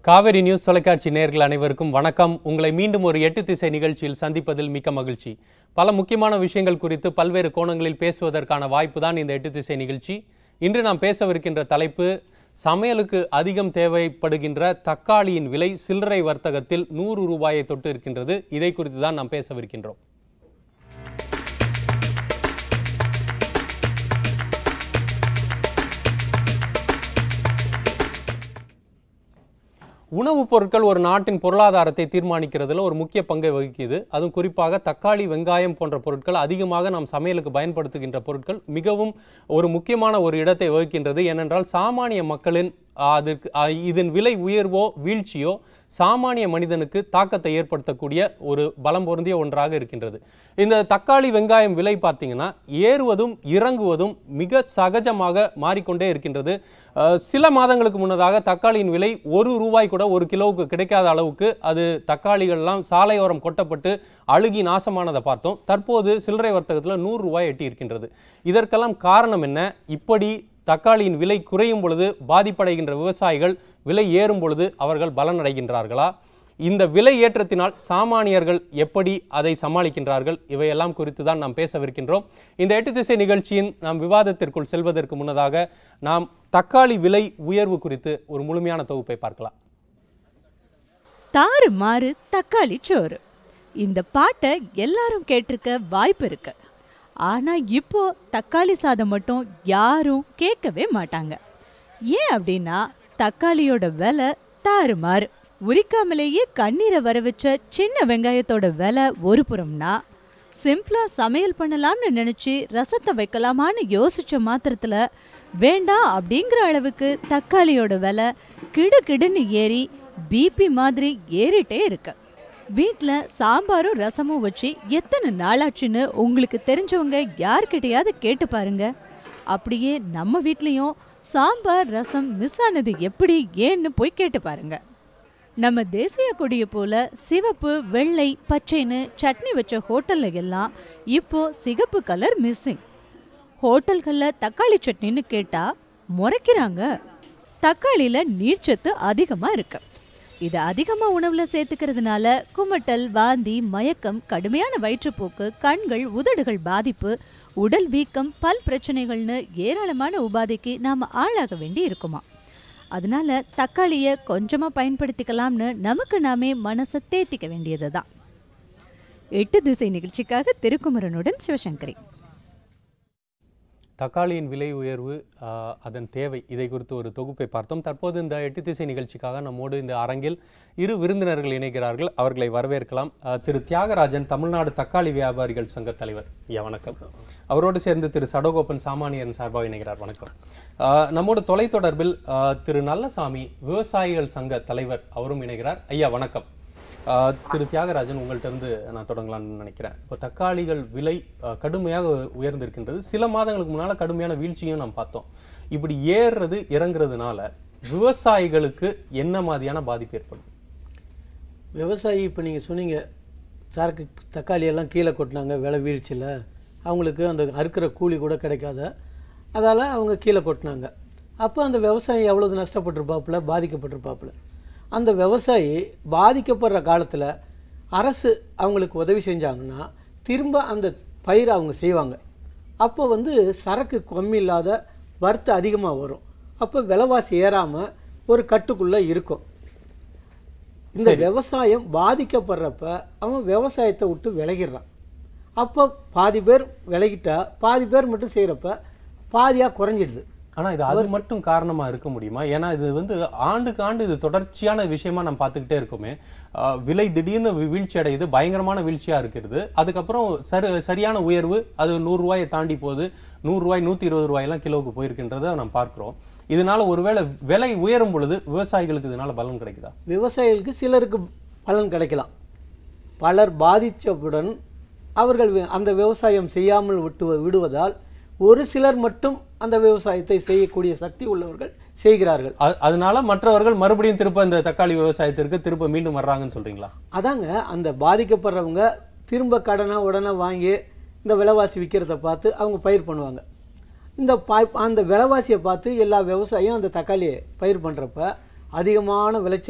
Kaveri news தொலைக்காட்சி நேயர்கள் அனைவருக்கும் வணக்கம் உங்களை மீண்டும் ஒரு எட்டு திசை நிகழ்ச்சியில் சந்திப்பதில் மிக்க மகிழ்ச்சி பல முக்கியமான விஷயங்கள் குறித்து பல்வேறு கோணங்களில் பேசுவதற்கான வாய்ப்பு தான் இந்த எட்டு திசை நிகழ்ச்சி இன்று நாம் பேசவிருக்கின்ற தலைப்பு சமையலுக்கு அதிகம் தேவைப்படுகின்ற தக்காளியின் விலை சில்லறை வர்த்தகத்தில் நூறு ரூபாயை தொட்டு இருக்கின்றது இதை குறித்து தான் நாம் பேசவிருக்கின்றோம் உணவுப் பொருட்கள் ஒரு நாட்டின் பொருளாதாரத்தை தீர்மானிக்கிறதுல ஒரு முக்கிய பங்கை வகிக்குது அதுவும் குறிப்பாக தக்காளி வெங்காயம் போன்ற பொருட்கள் அதிகமாக நாம் சமையலுக்கு பயன்படுத்துகின்ற பொருட்கள் மிகவும் ஒரு முக்கியமான ஒரு இடத்தை வகிக்கின்றது ஏனென்றால் சாமானிய மக்களின் அதற்கு அ- இதன் விலை உயர்வோ வீழ்ச்சியோ சாமானிய மனிதனுக்கு தாக்கத்தை ஏற்படுத்தக்கூடிய ஒரு பலம் பொருந்திய ஒன்றாக இருக்கின்றது இந்த தக்காளி வெங்காயம் விலை பார்த்தீங்கன்னா ஏறுவதும் இறங்குவதும் மிக சகஜமாக மாறிக்கொண்டே இருக்கின்றது அஹ், சில மாதங்களுக்கு முன்னதாக தக்காளியின் விலை ஒரு ரூபாய் கூட ஒரு கிலோவுக்கு கிடைக்காத அளவுக்கு அது தக்காளிகள்லாம் சாலையோரம் கொட்டப்பட்டு அழுகி நாசமானதை பார்த்தோம் தற்போது சில்லறை வர்த்தகத்தில் நூறு ரூபாய் எட்டி இருக்கின்றது இதற்கெல்லாம் காரணம் என்ன இப்படி தக்காளியின் விலை குறையும் பொழுது பாதிப்படைகின்ற விவசாயிகள் விலை ஏறும் பொழுது அவர்கள் பலனடைகின்றார்களா இந்த விலை ஏற்றத்தினால் சாமானியர்கள் எப்படி அதை சமாளிக்கின்றார்கள் இவையெல்லாம் குறித்து தான் நாம் பேசவிருக்கின்றோம் இந்த எட்டு திசை நிகழ்ச்சியின் நாம் விவாதத்திற்குள் செல்வதற்கு முன்னதாக நாம் தக்காளி விலை உயர்வு குறித்து ஒரு முழுமையான தொகுப்பை பார்க்கலாம் தாறு மாறு தக்காளி சோறு இந்த பாட்டை எல்லாரும் கேட்டிருக்க வாய்ப்பு இருக்கு ஆனா இப்போ தக்காளி சாதம் மட்டும் யாரும் கேட்கவே மாட்டாங்க ஏன் அப்படின்னா தக்காளியோட விலை தாறு மாறு உரிக்காமலேயே கண்ணீரை வர வச்ச சின்ன வெங்காயத்தோட விலை ஒரு புறம்னா சிம்பிளா சமையல் பண்ணலாம்னு நினைச்சு ரசத்தை வைக்கலாமான்னு யோசிச்ச மாத்திரத்துல வேண்டாம் அப்படிங்கிற அளவுக்கு தக்காளியோட விலை கிடு கிடுன்னு ஏறி பிபி மாதிரி ஏறிட்டே இருக்கு வீட்டில் சாம்பாரும் ரசமும் வச்சு எத்தனை நாளாச்சுன்னு உங்களுக்கு தெரிஞ்சவங்க யார்கிட்டயாவது கேட்டு பாருங்க அப்படியே நம்ம வீட்லேயும் சாம்பார் ரசம் மிஸ் ஆனது எப்படி ஏன்னு போய் கேட்டு பாருங்க நம்ம தேசிய கொடியை போல சிவப்பு வெள்ளை பச்சைன்னு சட்னி வச்ச ஹோட்டல்ல எல்லாம் இப்போ சிகப்பு கலர் மிஸ்ஸிங் ஹோட்டல்களில் தக்காளி சட்னின்னு கேட்டா முறைக்கிறாங்க தக்காளியில நீர்ச்சத்து அதிகமா இருக்கு இது அதிகமா உணவுல சேர்த்துக்கிறதுனால குமட்டல் வாந்தி மயக்கம் கடுமையான வயிற்றுப்போக்கு கண்கள் உதடுகள் பாதிப்பு உடல் வீக்கம் பல் பிரச்சனைகள்னு ஏராளமான உபாதைக்கு நாம ஆளாக வேண்டி இருக்குமா அதனால தக்காளியை கொஞ்சமா பயன்படுத்திக்கலாம்னு நமக்கு நாமே மனசை தேத்திக்க வேண்டியதுதான் எட்டு திசை நிகழ்ச்சிக்காக திருக்குமரனுடன் சிவசங்கரி தக்காளியின் விலை உயர்வு ஆஹ், அதன் தேவை இதை குறித்து ஒரு தொகுப்பை பார்த்தோம் தற்போது இந்த எட்டு திசை நிகழ்ச்சிக்காக நம்மோடு இந்த அரங்கில் இரு விருந்தினர்கள் இணைகிறார்கள் அவர்களை வரவேற்கலாம் ஆஹ், திரு தியாகராஜன் தமிழ்நாடு தக்காளி வியாபாரிகள் சங்க தலைவர் ஐயா வணக்கம் அவரோடு சேர்ந்து திரு சடகோபன் சாமானியன் சார்பாக இணைகிறார் வணக்கம் ஆஹ், நம்மோடு தொலைத்தொடர்பில் ஆஹ், திரு நல்லசாமி விவசாயிகள் சங்க தலைவர் அவரும் இணைகிறார் ஐயா வணக்கம் ஆஹ் திரு தியாகராஜன் உங்கள்ட்ட இருந்து நான் தொடங்கலாம்னு நினைக்கிறேன் இப்போ தக்காளிகள் விலை ஆஹ் கடுமையாக உயர்ந்திருக்கின்றது சில மாதங்களுக்கு முன்னால் கடுமையான வீழ்ச்சியும் நாம் பார்த்தோம் இப்படி ஏறுறது இறங்குறதுனால விவசாயிகளுக்கு என்ன மாதிரியான பாதிப்பு ஏற்படும் விவசாயி இப்போ நீங்கள் சொன்னீங்க சரக்கு தக்காளி எல்லாம் கீழே கொட்டினாங்க விலை வீழ்ச்சியில் அவங்களுக்கு அந்த அறுக்கிற கூலி கூட கிடைக்காத அதால் அவங்க கீழே கொட்டினாங்க அப்போ அந்த விவசாயி எவ்வளவு நஷ்டப்பட்டிருப்பாப்புல பாதிக்கப்பட்டிருப்பாப்புல அந்த விவசாயி பாதிக்கப்படுற காலத்தில் அரசு அவங்களுக்கு உதவி செஞ்சாங்கன்னா திரும்ப அந்த பயிரை அவங்க செய்வாங்க அப்போ வந்து சரக்கு கம்மி இல்லாத வறுத்து அதிகமாக வரும் அப்போ விலைவாசி ஏறாமல் ஒரு கட்டுக்குள்ளே இருக்கும் இந்த விவசாயம் பாதிக்கப்படுறப்ப அவன் விவசாயத்தை விட்டு விலகிடுறான் அப்போ பாதி பேர் விலகிட்டா பாதி பேர் மட்டும் செய்கிறப்ப பாதியாக குறைஞ்சிடுது ஆனா இது அது மட்டும் காரணமா இருக்க முடியுமா ஏன்னா இது வந்து ஆண்டுக்கு ஆண்டு இது தொடர்ச்சியான விஷயமா நம்ம பார்த்துக்கிட்டே இருக்கோமே ஆஹ் விலை திடீர்னு வீ- வீழ்ச்சி அடையுது பயங்கரமான வீழ்ச்சியா இருக்கிறது அதுக்கப்புறம் சரி சரியான உயர்வு அது நூறு ரூபாயை தாண்டி போகுது நூறு ரூபாய் நூத்தி இருபது ரூபாயெல்லாம் கிலோவுக்கு போயிருக்கின்றதை நம்ம பார்க்கிறோம் இதனால ஒருவேளை விலை உயரும் பொழுது விவசாயிகளுக்கு இதனால பலன் கிடைக்குதா விவசாயிகளுக்கு சிலருக்கு பலன் கிடைக்கலாம் பலர் பாதித்தவுடன் அவர்கள் வி- அந்த விவசாயம் செய்யாமல் விட்டு விடுவதால் ஒரு சிலர் மட்டும் அந்த விவசாயத்தை செய்யக்கூடிய சக்தி உள்ளவர்கள் செய்கிறார்கள் அ- அதனால மற்றவர்கள் மறுபடியும் திருப்ப இந்த தக்காளி விவசாயத்திற்கு திருப்ப மீண்டும் வர்றாங்கன்னு சொல்றீங்களா அதாங்க அந்த பாதிக்கப்படுறவங்க திரும்ப கடனை உடனே வாங்கி இந்த விலைவாசி விற்கிறத பார்த்து அவங்க பயிர் பண்ணுவாங்க இந்த பாய் அந்த விலைவாசியை பார்த்து எல்லா விவசாயியும் அந்த தக்காளியை பயிர் பண்ணுறப்ப அதிகமான விளைச்சல்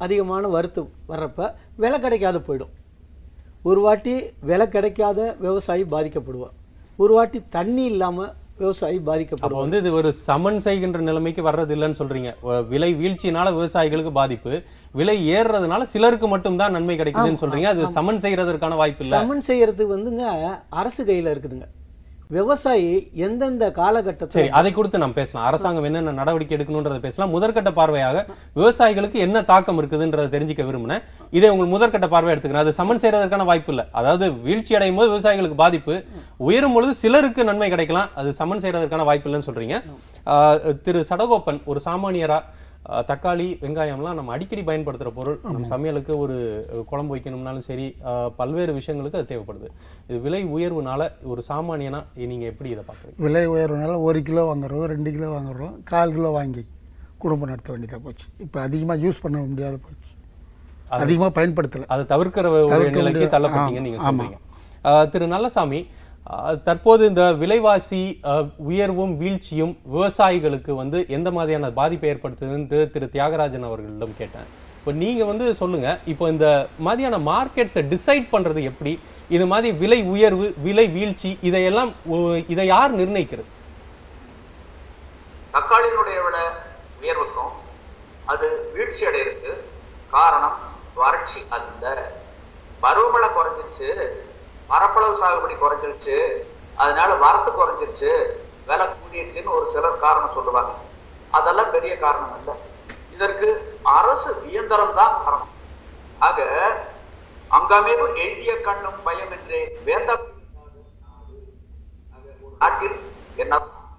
அதிகமான வறுத்து வர்றப்ப விலை கிடைக்காத போயிடும் ஒரு வாட்டி விலை கிடைக்காத விவசாயி பாதிக்கப்படுவார் ஒரு வாட்டி தண்ணி இல்லாமல் விவசாயி அப்போ பாதிக்கப்படுவார் வந்து இது ஒரு சமன் செய்கின்ற நிலைமைக்கு வர்றது இல்லைன்னு சொல்றீங்க வ- விலை வீழ்ச்சினால விவசாயிகளுக்கு பாதிப்பு விலை ஏறுறதுனால சிலருக்கு மட்டும்தான் நன்மை கிடைக்குதுன்னு சொல்றீங்க அது சமன் செய்யறதற்கான வாய்ப்பு இல்ல சமன் செய்யறதுக்கு வந்துங்க அரசு கையில் இருக்குதுங்க விவசாயி எந்தெந்த காலகட்டத்தில் சரி அதை குறித்து நாம் பேசலாம் அரசாங்கம் என்னென்ன நடவடிக்கை எடுக்கணுன்றதை பேசலாம் முதற்கட்ட பார்வையாக விவசாயிகளுக்கு என்ன தாக்கம் இருக்குதுன்றதை தெரிஞ்சுக்க விரும்பினேன் இதை உங்கள் முதற்கட்ட பார்வை எடுத்துக்கிறேன் அது சமன் செய்யறதற்கான வாய்ப்பு இல்லை அதாவது வீழ்ச்சி அடையும் போது விவசாயிகளுக்கு பாதிப்பு உயரும் பொழுது சிலருக்கு நன்மை கிடைக்கலாம் அது சமன் செய்யறதற்கான வாய்ப்பு இல்லைன்னு சொல்றீங்க ஆஹ் திரு சடகோப்பன் ஒரு சாமானியரா ஆஹ் தக்காளி வெங்காயம்லாம் நம்ம அடிக்கடி பயன்படுத்துகிற பொருள் நம்ம சமையலுக்கு ஒரு அஹ், குழம்பு வைக்கணும்னாலும் சரி ஆஹ், பல்வேறு விஷயங்களுக்கு அது தேவைப்படுது இது விலை உயர்வுனால ஒரு சாமானியனா நீங்க எப்படி இதை பார்க்குறீங்க விலை உயர்வுனால ஒரு கிலோ வாங்குறோம் ரெண்டு கிலோ வாங்குறோம் கால் கிலோ வாங்கி குடும்பம் நடத்த வேண்டியதாக போச்சு இப்போ அதிகமாக யூஸ் பண்ண முடியாத போச்சு அதிகமாக பயன்படுத்தலை அதை தவிர்க்கிற ஒரு தவிர்க்க நிலைக்கு முடியாது. தள்ளப்பட்டீங்கன்னு நீங்க ஆ, ஆமா. சொல்றீங்க ஆஹ் திரு நல்லசாமி ஆஹ் தற்போது இந்த விலைவாசி ஆஹ், உயர்வும் வீழ்ச்சியும் விவசாயிகளுக்கு வந்து எந்த மாதிரியான பாதிப்பை ஏற்படுத்துதுன்னு திரு- திரு தியாகராஜன் அவர்களிடம் கேட்டேன் இப்போ நீங்க வந்து சொல்லுங்க இப்போ இந்த மாதிரியான மார்க்கெட்ஸை டிசைட் பண்றது எப்படி இது மாதிரி விலை உயர்வு விலை வீழ்ச்சி இதையெல்லாம் ஒ- இதை யார் நிர்ணயிக்கிறது தக்காளியினுடைய விலை உயர்வுக்கும் அது வீழ்ச்சி அடையிறதுக்கு காரணம் வறட்சி அல்ல பருவமழை குறைஞ்சிருச்சு மரப்பளவு சாகுபடி குறைஞ்சிருச்சு அதனால வரத்து குறைஞ்சிருச்சு விலை கூடிருச்சுன்னு ஒரு சிலர் காரணம் சொல்லுவாங்க அதெல்லாம் பெரிய காரணம் இல்லை இதற்கு அரசு இயந்திரம் தான் காரணம் ஆக அங்கமேவு எய்திய கண்ணும் பயமின்றே வேந்த நாட்டில் என்ன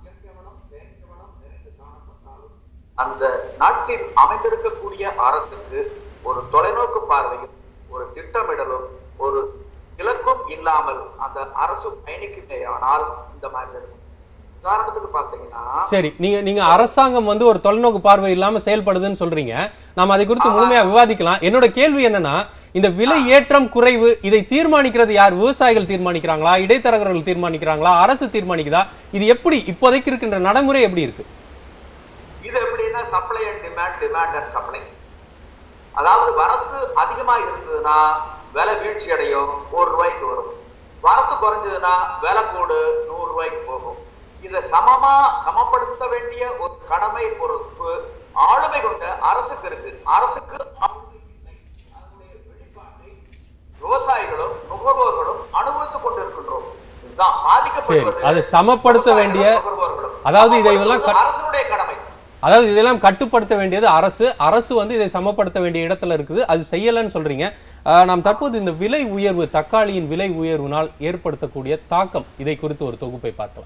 அந்த நாட்டில் அமைந்திருக்கக்கூடிய அரசுக்கு ஒரு தொலைநோக்கு பார்வையும் ஒரு திட்டமிடலும் ஒரு இலக்கும் இல்லாமல் அந்த அரசு பயணிக்குமேயானால் இந்த மாதிரி இருக்கும் உதாரணத்துக்கு பார்த்தீங்கன்னா சரி நீங்க நீங்க அரசாங்கம் வந்து ஒரு தொலைநோக்கு பார்வை இல்லாம செயல்படுதுன்னு சொல்றீங்க நாம அதை குறித்து முழுமையா விவாதிக்கலாம் என்னோட கேள்வி என்னன்னா இந்த விலை ஏற்றம் குறைவு இதை தீர்மானிக்கிறது யார் விவசாயிகள் தீர்மானிக்கிறாங்களா இடைத்தரகர்கள் தீர்மானிக்கிறாங்களா அரசு தீர்மானிக்குதா இது எப்படி இப்போதைக்கு இருக்கின்ற நடைமுறை எப்படி இருக்கு இது எப்படின்னா supply and demand demand and supply அதாவது வரத்து அதிகமா இருந்ததுன்னா விலை வீழ்ச்சி அடையும் ஒரு ரூபாய்க்கு வரும் வரத்து குறைஞ்சதுன்னா விலை கூடு நூறு ரூபாய்க்கு போகும் இதை சமமா சமப்படுத்த வேண்டிய ஒரு கடமை பொறுப்பு ஆளுமை கொண்ட அரசுக்கு இருக்கு அரசுக்கு ஆளுமை இல்லை. அதனுடைய வெளிப்பாட்டை விவசாயிகளும் நுகர்வோர்களும் அனுபவித்துக் கொண்டிருக்கின்றோம் இதுதான் பாதிக்கப்படுவது சரி, அதை சமப்படுத்த வேண்டிய- விவசாயிகளும் நுகர்வோர்களும். அதாவது இதை எல்லாம் சமப்படுத்துவது கட்- அரசனுடைய கடமை அதாவது இதெல்லாம் கட்டுப்படுத்த வேண்டியது அரசு அரசு வந்து இதை சமப்படுத்த வேண்டிய இடத்துல இருக்குது அது செய்யலைன்னு சொல்றீங்க ஆஹ் நாம் தற்போது இந்த விலை உயர்வு தக்காளியின் விலை உயர்வினால் ஏற்படுத்தக்கூடிய தாக்கம் இதை குறித்து ஒரு தொகுப்பை பார்க்கலாம்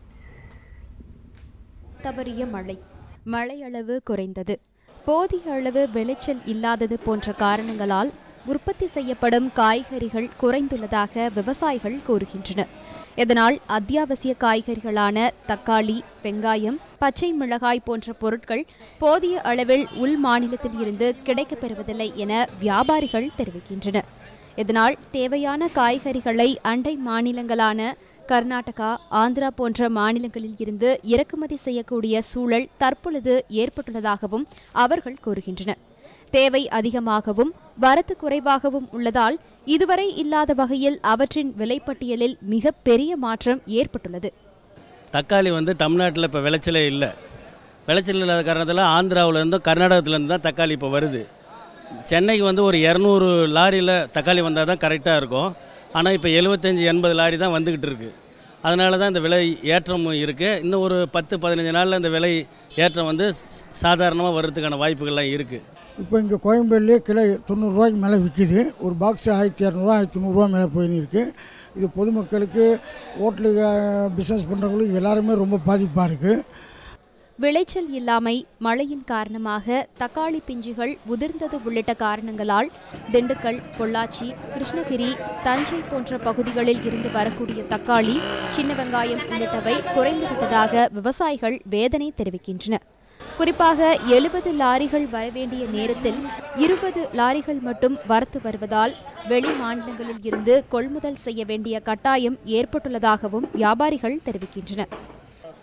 தவறிய மழை மழையளவு குறைந்தது போதிய அளவு விளைச்சல் இல்லாதது போன்ற காரணங்களால் உற்பத்தி செய்யப்படும் காய்கறிகள் குறைந்துள்ளதாக விவசாயிகள் கூறுகின்றனர் இதனால் அத்தியாவசிய காய்கறிகளான தக்காளி வெங்காயம் பச்சை மிளகாய் போன்ற பொருட்கள் போதிய அளவில் உள் மாநிலத்தில் இருந்து கிடைக்கப் பெறுவதில்லை என வியாபாரிகள் தெரிவிக்கின்றனர் இதனால் தேவையான காய்கறிகளை அண்டை மாநிலங்களான கர்நாடகா ஆந்திரா போன்ற மாநிலங்களில் இருந்து இறக்குமதி செய்யக்கூடிய சூழல் தற்பொழுது ஏற்பட்டுள்ளதாகவும் அவர்கள் கூறுகின்றனர் தேவை அதிகமாகவும் வரத்து குறைவாகவும் உள்ளதால் இதுவரை இல்லாத வகையில் அவற்றின் விலைப்பட்டியலில் மிக பெரிய மாற்றம் ஏற்பட்டுள்ளது தக்காளி வந்து தமிழ்நாட்டில் இப்போ விளைச்சலே இல்லை விளைச்சல் இல்லாத காரணத்தில் ஆந்திராவிலேருந்தும் கர்நாடகத்துலேருந்து தான் தக்காளி இப்போ வருது சென்னைக்கு வந்து ஒரு இரநூறு லாரியில் தக்காளி வந்தால் தான் கரெக்டாக இருக்கும் ஆனால் இப்போ எழுபத்தஞ்சி எண்பது லாரி தான் வந்துக்கிட்டு இருக்குது அதனால தான் இந்த விலை ஏற்றம் இருக்குது இன்னும் ஒரு பத்து பதினஞ்சு நாளில் இந்த விலை ஏற்றம் வந்து சாதாரணமாக வர்றதுக்கான வாய்ப்புகள்லாம் இருக்குது இப்போ இங்கே கோயம்பேடுலேயே கிலோ தொண்ணூறுரூவாய்க்கு மேலே விற்கிது ஒரு பாக்ஸ் ஆயிரத்தி இரநூறுவா ஆயிரத்தி நூறுரூவா மேலே போயின்னு இருக்கு இது பொதுமக்களுக்கு ஹோட்டலுக்கு பிஸ்னஸ் பண்ணுறவங்களுக்கு எல்லாருமே ரொம்ப பாதிப்பாக இருக்குது விளைச்சல் இல்லாமை மழையின் காரணமாக தக்காளி பிஞ்சுகள் உதிர்ந்தது உள்ளிட்ட காரணங்களால் திண்டுக்கல் பொள்ளாச்சி கிருஷ்ணகிரி தஞ்சை போன்ற பகுதிகளில் இருந்து வரக்கூடிய தக்காளி சின்ன வெங்காயம் உள்ளிட்டவை குறைந்துவிட்டதாக விவசாயிகள் வேதனை தெரிவிக்கின்றனர் குறிப்பாக எழுபது லாரிகள் வரவேண்டிய நேரத்தில் இருபது லாரிகள் மட்டும் வரத்து வருவதால் வெளி மாநிலங்களில் இருந்து கொள்முதல் செய்ய வேண்டிய கட்டாயம் ஏற்பட்டுள்ளதாகவும் வியாபாரிகள் தெரிவிக்கின்றனர்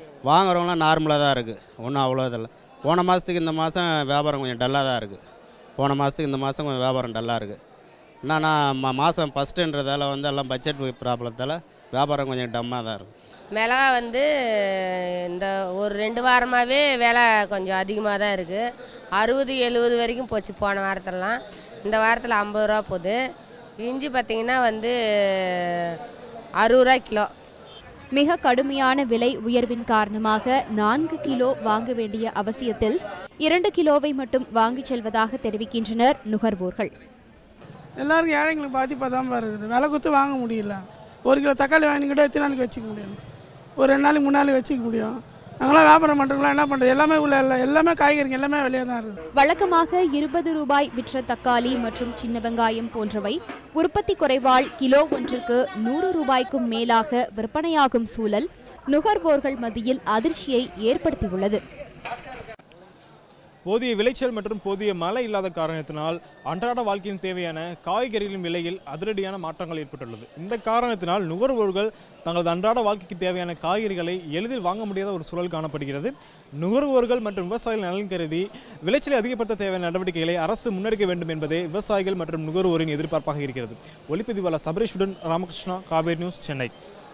வாங்குறவங்களாம் நார்மலாக தான் இருக்குது ஒன்றும் அவ்வளோ இதில்லை போன மாதத்துக்கு இந்த மாதம் வியாபாரம் கொஞ்சம் டல்லாக தான் இருக்குது போன மாதத்துக்கு இந்த மாதம் கொஞ்சம் வியாபாரம் டல்லாக இருக்குது என்னன்னா மா மாதம் ஃபஸ்ட்டுன்றதால வந்து எல்லாம் பட்ஜெட் ப்ராப்ளத்தால் வியாபாரம் கொஞ்சம் டம்மாக தான் இருக்குது மிளகா வந்து இந்த ஒரு ரெண்டு வாரமாகவே விலை கொஞ்சம் அதிகமாக தான் இருக்குது அறுபது எழுபது வரைக்கும் போச்சு போன வாரத்திலலாம் இந்த வாரத்தில் ஐம்பது ரூபா போகுது இஞ்சி பார்த்திங்கன்னா வந்து அறுபது ரூபா கிலோ மிக கடுமையான விலை உயர்வின் காரணமாக நான்கு கிலோ வாங்க வேண்டிய அவசியத்தில் இரண்டு கிலோவை மட்டும் வாங்கிச் செல்வதாக தெரிவிக்கின்றனர் நுகர்வோர்கள் எல்லாருக்கும் ஏழைங்களுக்கு பாதிப்பாக தான் இருக்குது விலை கொடுத்து வாங்க முடியல ஒரு கிலோ தக்காளி வாங்கிக்கிட்ட எத்தனை நாளைக்கு வச்சுக்க முடியும் ஒரு ரெண்டு நாளைக்கு மூணு நாளைக்கு வச்சுக்க முடியும் நாங்களாம் வியாபாரம் பண்ணுறவங்களாம் என்ன பண்ணுறது எல்லாமே உள்ள இல்லை எல்லாமே காய்கறிங்க எல்லாமே வெளியே தான் இருக்குது வழக்கமாக இருபது ரூபாய் விற்ற தக்காளி மற்றும் சின்ன வெங்காயம் போன்றவை உற்பத்தி குறைவால் கிலோ ஒன்றிற்கு நூறு ரூபாய்க்கும் மேலாக விற்பனையாகும் சூழல் நுகர்வோர்கள் மத்தியில் அதிர்ச்சியை ஏற்படுத்தியுள்ளது போதிய விளைச்சல் மற்றும் போதிய மழை இல்லாத காரணத்தினால் அன்றாட வாழ்க்கையின் தேவையான காய்கறிகளின் விலையில் அதிரடியான மாற்றங்கள் ஏற்பட்டுள்ளது இந்த காரணத்தினால் நுகர்வோர்கள் தங்களது அன்றாட வாழ்க்கைக்கு தேவையான காய்கறிகளை எளிதில் வாங்க முடியாத ஒரு சூழல் காணப்படுகிறது நுகர்வோர்கள் மற்றும் விவசாயிகள் நலன் கருதி விளைச்சலை அதிகப்படுத்த தேவையான நடவடிக்கைகளை அரசு முன்னெடுக்க வேண்டும் என்பதே விவசாயிகள் மற்றும் நுகர்வோரின் எதிர்பார்ப்பாக இருக்கிறது ஒளிப்பதிவாளர் சபரேஷுடன் ராமகிருஷ்ணா காவேரி நியூஸ் சென்னை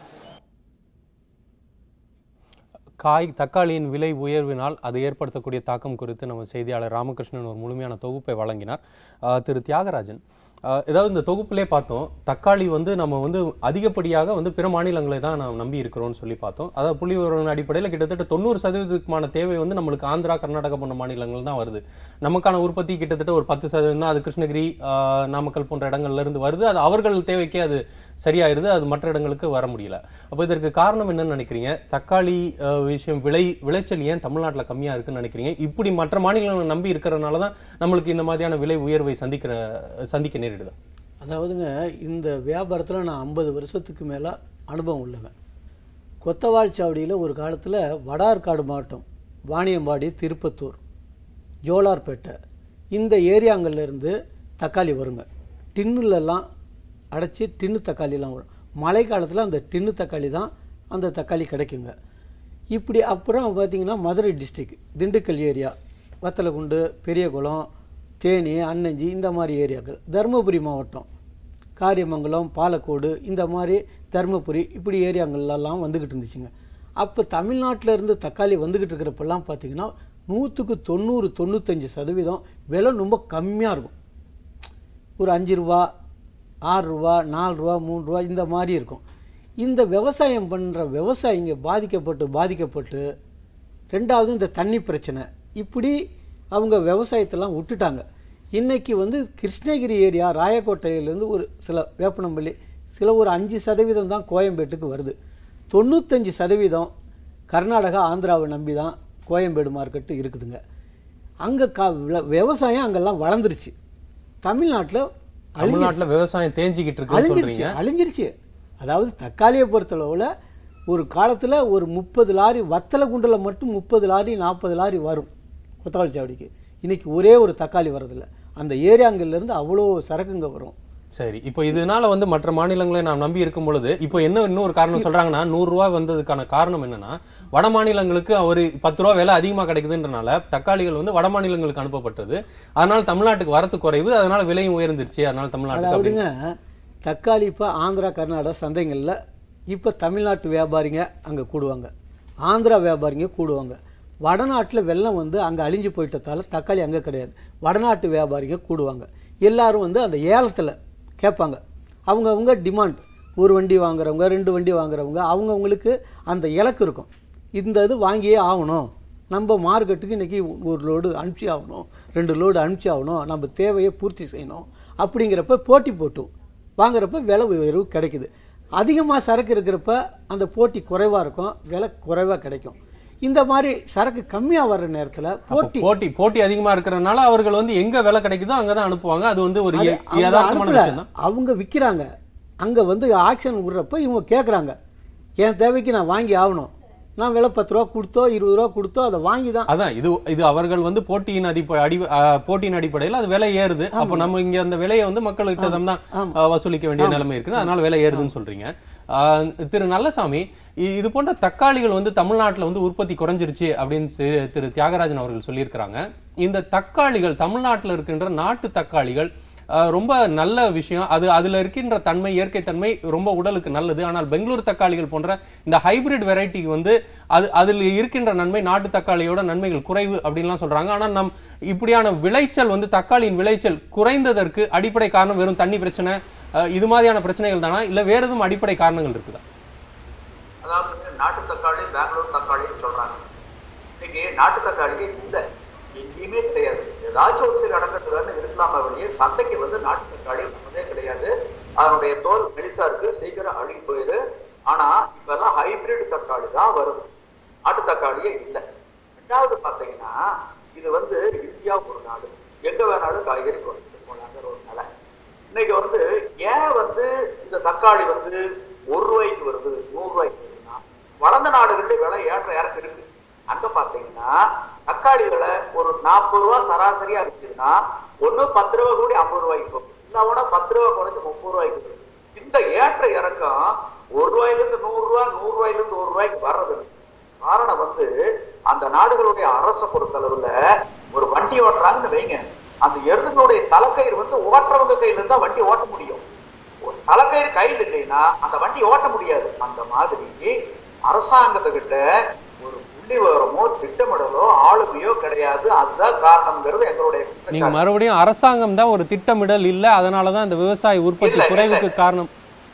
காய் தக்காளியின் விலை உயர்வினால் அது ஏற்படுத்தக்கூடிய தாக்கம் குறித்து நம்ம செய்தியாளர் ராமகிருஷ்ணன் ஒரு முழுமையான தொகுப்பை வழங்கினார் ஆஹ் திரு தியாகராஜன் ஆஹ் ஏதாவது இந்த தொகுப்பிலே பார்த்தோம் தக்காளி வந்து நம்ம வந்து அதிகப்படியாக வந்து பிற மாநிலங்களை தான் நாம் நம்பி இருக்கிறோம்னு சொல்லி பார்த்தோம் அதாவது புள்ளி விவரங்களின் அடிப்படையில் கிட்டத்தட்ட தொண்ணூறு சதவீதத்துக்குமான தேவை வந்து நம்மளுக்கு ஆந்திரா கர்நாடகா போன்ற மாநிலங்கள் தான் வருது நமக்கான உற்பத்தி கிட்டத்தட்ட ஒரு பத்து சதவீதம் தான் அது கிருஷ்ணகிரி ஆஹ் நாமக்கல் போன்ற இடங்கள்ல இருந்து வருது அது அவர்கள் தேவைக்கே அது சரியாயிருது அது மற்ற இடங்களுக்கு வர முடியல அப்போ இதற்கு காரணம் என்னன்னு நினைக்கிறீங்க தக்காளி ஆஹ் விஷயம் விளை விளைச்சல் ஏன் தமிழ்நாட்டில் கம்மியாக இருக்குன்னு நினைக்கிறீங்க இப்படி மற்ற மாநிலங்களை நம்பி இருக்கிறனால தான் நம்மளுக்கு இந்த மாதிரியான விலை உயர்வை சந்திக்கிற சந்திக்க நேரிடுது அதாவதுங்க இந்த வியாபாரத்தில் நான் ஐம்பது வருஷத்துக்கு மேலே அனுபவம் உள்ளவன் கொத்தவாள் சாவடியில் ஒரு காலத்தில் வடார்காடு மாவட்டம் வாணியம்பாடி திருப்பத்தூர் ஜோலார்பேட்டை இந்த ஏரியாங்கள்ல இருந்து தக்காளி வருங்க டின்னுலெல்லாம் அடைச்சி டின்னு தக்காளிலாம் வரும் மழை காலத்தில் அந்த டின்னு தக்காளி தான் அந்த தக்காளி கிடைக்குங்க இப்படி அப்புறம் பார்த்தீங்கன்னா மதுரை டிஸ்ட்ரிக்ட் திண்டுக்கல் ஏரியா வத்தலகுண்டு பெரியகுளம் தேனி அன்னஞ்சி இந்த மாதிரி ஏரியாக்கள் தருமபுரி மாவட்டம் காரியமங்கலம் பாலக்கோடு இந்த மாதிரி தருமபுரி இப்படி ஏரியாங்கள்லாம் வந்துக்கிட்டு இருந்துச்சுங்க அப்போ தமிழ்நாட்டில் இருந்து தக்காளி வந்துக்கிட்டு இருக்கிறப்பெல்லாம் பார்த்தீங்கன்னா நூற்றுக்கு தொண்ணூறு தொண்ணூத்தஞ்சு சதவீதம் விலை ரொம்ப கம்மியாக இருக்கும் ஒரு அஞ்சு ரூபா ஆறு ரூபா நாலு ரூபா மூணு ரூபா இந்த மாதிரி இருக்கும் இந்த விவசாயம் பண்ணுற விவசாயிங்க பாதிக்கப்பட்டு பாதிக்கப்பட்டு ரெண்டாவது இந்த தண்ணி பிரச்சனை இப்படி அவங்க விவசாயத்தெல்லாம் விட்டுட்டாங்க இன்னைக்கு வந்து கிருஷ்ணகிரி ஏரியா ராயக்கோட்டையிலேருந்து ஒரு சில வேப்பனம்பள்ளி சில ஒரு அஞ்சு சதவீதம் தான் கோயம்பேட்டுக்கு வருது தொண்ணூத்தஞ்சு சதவீதம் கர்நாடகா ஆந்திராவை நம்பி தான் கோயம்பேடு மார்க்கெட்டு இருக்குதுங்க அங்கே கா விள- விவசாயம் அங்கெல்லாம் வளர்ந்துருச்சு தமிழ்நாட்டில் தமிழ்நாட்டில் விவசாயம் தேஞ்சிக்கிட்டு இருக்குன்னு அழிஞ்சிருச்சு சொல்றீங்க அழிஞ்சிருச்சு அதாவது தக்காளியை பொறுத்தளவில் ஒரு காலத்தில் ஒரு முப்பது லாரி வத்தலை குண்டில் மட்டும் முப்பது லாரி நாற்பது லாரி வரும் கொத்தவாளி சாவடிக்கு இன்னைக்கு ஒரே ஒரு தக்காளி வரதில்ல அந்த ஏரியாங்கள்லேருந்து அவ்வளோ சரக்குங்க வரும் சரி இப்போ இதனால வந்து மற்ற மாநிலங்களை நாம் நம்பி இருக்கும் பொழுது இப்போ என்ன இன்னொரு காரணம் சொல்றாங்கன்னா நூறு ரூபாய் வந்ததுக்கான காரணம் என்னன்னா வட மாநிலங்களுக்கு ஒரு பத்து ரூபா விலை அதிகமாக கிடைக்குதுன்றனால தக்காளிகள் வந்து வட மாநிலங்களுக்கு அனுப்பப்பட்டது அதனால தமிழ்நாட்டுக்கு வரத்து குறைவு அதனால விலையும் உயர்ந்துருச்சு அதனால தமிழ்நாட்டுக்கு அப்படின்னு. அதாவதுங்க தக்காளி இப்போ ஆந்திரா கர்நாடகா சந்தைகளில் இப்போ தமிழ்நாட்டு வியாபாரிங்க அங்கே கூடுவாங்க ஆந்திரா வியாபாரிங்க கூடுவாங்க வடநாட்டில் வெள்ளம் வந்து அங்கே அழிஞ்சு போயிட்டதால தக்காளி அங்கே கிடையாது வடநாட்டு வியாபாரிங்க கூடுவாங்க எல்லாரும் வந்து அந்த ஏலத்தில் கேட்பாங்க அவங்கவுங்க டிமாண்ட் ஒரு வண்டி வாங்குறவங்க ரெண்டு வண்டி வாங்குறவங்க அவங்கவுங்களுக்கு அந்த இலக்கு இருக்கும் இந்த இது வாங்கியே ஆகணும் நம்ம மார்க்கெட்டுக்கு இன்றைக்கி ஒரு லோடு அனுப்பிச்சி ஆகணும் ரெண்டு லோடு அனுப்பிச்சி ஆகணும் நம்ம தேவையை பூர்த்தி செய்யணும் அப்படிங்கிறப்ப போட்டி போட்டும் வாங்குறப்ப விலை உயர்வு கிடைக்குது அதிகமாக சரக்கு இருக்கிறப்ப அந்த போட்டி குறைவாக இருக்கும் விலை குறைவாக கிடைக்கும் இந்த மாதிரி சரக்கு கம்மியாக வர்ற நேரத்தில் அப்போ போட்டி போட்டி போட்டி அதிகமா இருக்கிறனால அவர்கள் வந்து எங்க விலை கிடைக்குதோ அங்கதான் அனுப்புவாங்க அது வந்து ஒரு அது ய- அவங்க யதார்த்தமான அனுப்பல. விஷயம் தான் அவங்க விற்கிறாங்க அங்கே வந்து ஆக்ஷன் விடுறப்ப இவங்க கேட்குறாங்க என் தேவைக்கு நான் வாங்கி ஆகணும் நான் விலை பத்து ரூபா கொடுத்தோ இருபது ரூபா கொடுத்தோ அதை வாங்கி தான் அதான் இது இது அவர்கள் வந்து போட்டியின் அடிப்ப அடி ஆ, போட்டியின் அடிப்படையில் அது விலை ஏறுது அப்போ நம்ம இங்க அந்த விலையை வந்து மக்கள்கிட்ட தான் ஆ, வசூலிக்க வேண்டிய நிலைமை இருக்குது அதனால விலை ஏறுதுன்னு சொல்றீங்க ஆ, திரு நல்லசாமி இ- இது போன்ற தக்காளிகள் வந்து தமிழ்நாட்டுல வந்து உற்பத்தி குறைஞ்சிருச்சு அப்படின்னு சி- திரு தியாகராஜன் அவர்கள் சொல்லியிருக்கிறாங்க இந்த தக்காளிகள் தமிழ்நாட்டுல இருக்கின்ற நாட்டு தக்காளிகள் ஆ, ரொம்ப நல்ல விஷயம் அது அதுல இருக்கின்ற தன்மை இயற்கை தன்மை ரொம்ப உடலுக்கு நல்லது ஆனால் பெங்களூர் தக்காளிகள் போன்ற இந்த ஹைபிரிட் வெரைட்டிக்கு வந்து அது அதில் இருக்கின்ற நன்மை நாட்டு தக்காளியோட நன்மைகள் குறைவு அப்படின்லாம் சொல்றாங்க ஆனால் நம் இப்படியான விளைச்சல் வந்து தக்காளியின் விளைச்சல் குறைந்ததற்கு அடிப்படை காரணம் வெறும் தண்ணி பிரச்சனை ஆ, இது மாதிரியான பிரச்சனைகள் தானா இல்ல வேற எதுவும் அடிப்படை காரணங்கள் இருக்குதா அதாவது நாட்டு தக்காளி பெங்களூர் தக்காளின்னு சொல்றாங்க இன்னைக்கு நாட்டு தக்காளியே இல்லை எங்கேயுமே கிடையாது ஏதாச்சும் ஒரு சில இடங்கள்ல இருக்கலாம வெளியே சந்தைக்கு வந்து நாட்டு தக்காளி வந்ததே கிடையாது அதனுடைய தோல் மெலிசா இருக்கு சீக்கிரம் அழுகி போயிரு ஆனா இப்பெல்லாம் ஹைபிரிட் தக்காளி தான் வருது நாட்டு தக்காளியே இல்லை ரெண்டாவது பாத்தீங்கன்னா இது வந்து இந்தியா ஒரு நாடு எங்க வேணாலும் காய்கறி கொண்டு போலாங்கிற ஒரு நிலை இன்னைக்கு வந்து ஏன் வந்து இந்த தக்காளி வந்து ஒரு ரூபாய்க்கு வருது நூறு ரூபாய்க்கு வருதுன்னா வளர்ந்த நாடுகள்ல விலை ஏற்ற இறக்கு இருக்கு அங்க பாத்தீங்கன்னா தக்காளி விலை ஒரு நாற்பது ரூபா சராசரியா இருக்குதுன்னா ஒண்ணு பத்து ரூபா கூடி ஐம்பது ரூபாய்க்கு போகும் இல்ல பத்து ரூபா குறைஞ்சு முப்பது ரூபாய்க்கு வருது இந்த ஏற்ற இறக்கம் ஒரு ரூபாயில இருந்து நூறு ரூபா நூறு ரூபாயில இருந்து ஒரு ரூபாய்க்கு வர்றது இல்லை. காரணம் வந்து அந்த நாடுகளுடைய அரச பொறுத்தளவுல ஒரு வண்டி ஓட்டுறாங்கன்னு வைங்க அந்த எருதுகளுடைய தலைக்கயிறு வந்து ஓட்டுறவங்க கையில இருந்தா வண்டி ஓட்ட முடியும் ஒரு தலைக்கயிறு கையில் இல்லைன்னா அந்த வண்டி ஓட்ட முடியாது அந்த மாதிரி அரசாங்கத்துக்கிட்ட ஒரு புள்ளி விவரமோ திட்டமிடலோ ஆளுமையோ கிடையாது அதுதான் காரணம்ங்கிறது எங்களுடைய நீங்க குற்றச்சாட்டு. மறுபடியும் அரசாங்கம் தான் ஒரு திட்டமிடல் இல்ல அதனால தான் இந்த விவசாய உற்பத்தி இல்ல, குறைவுக்கு காரணம்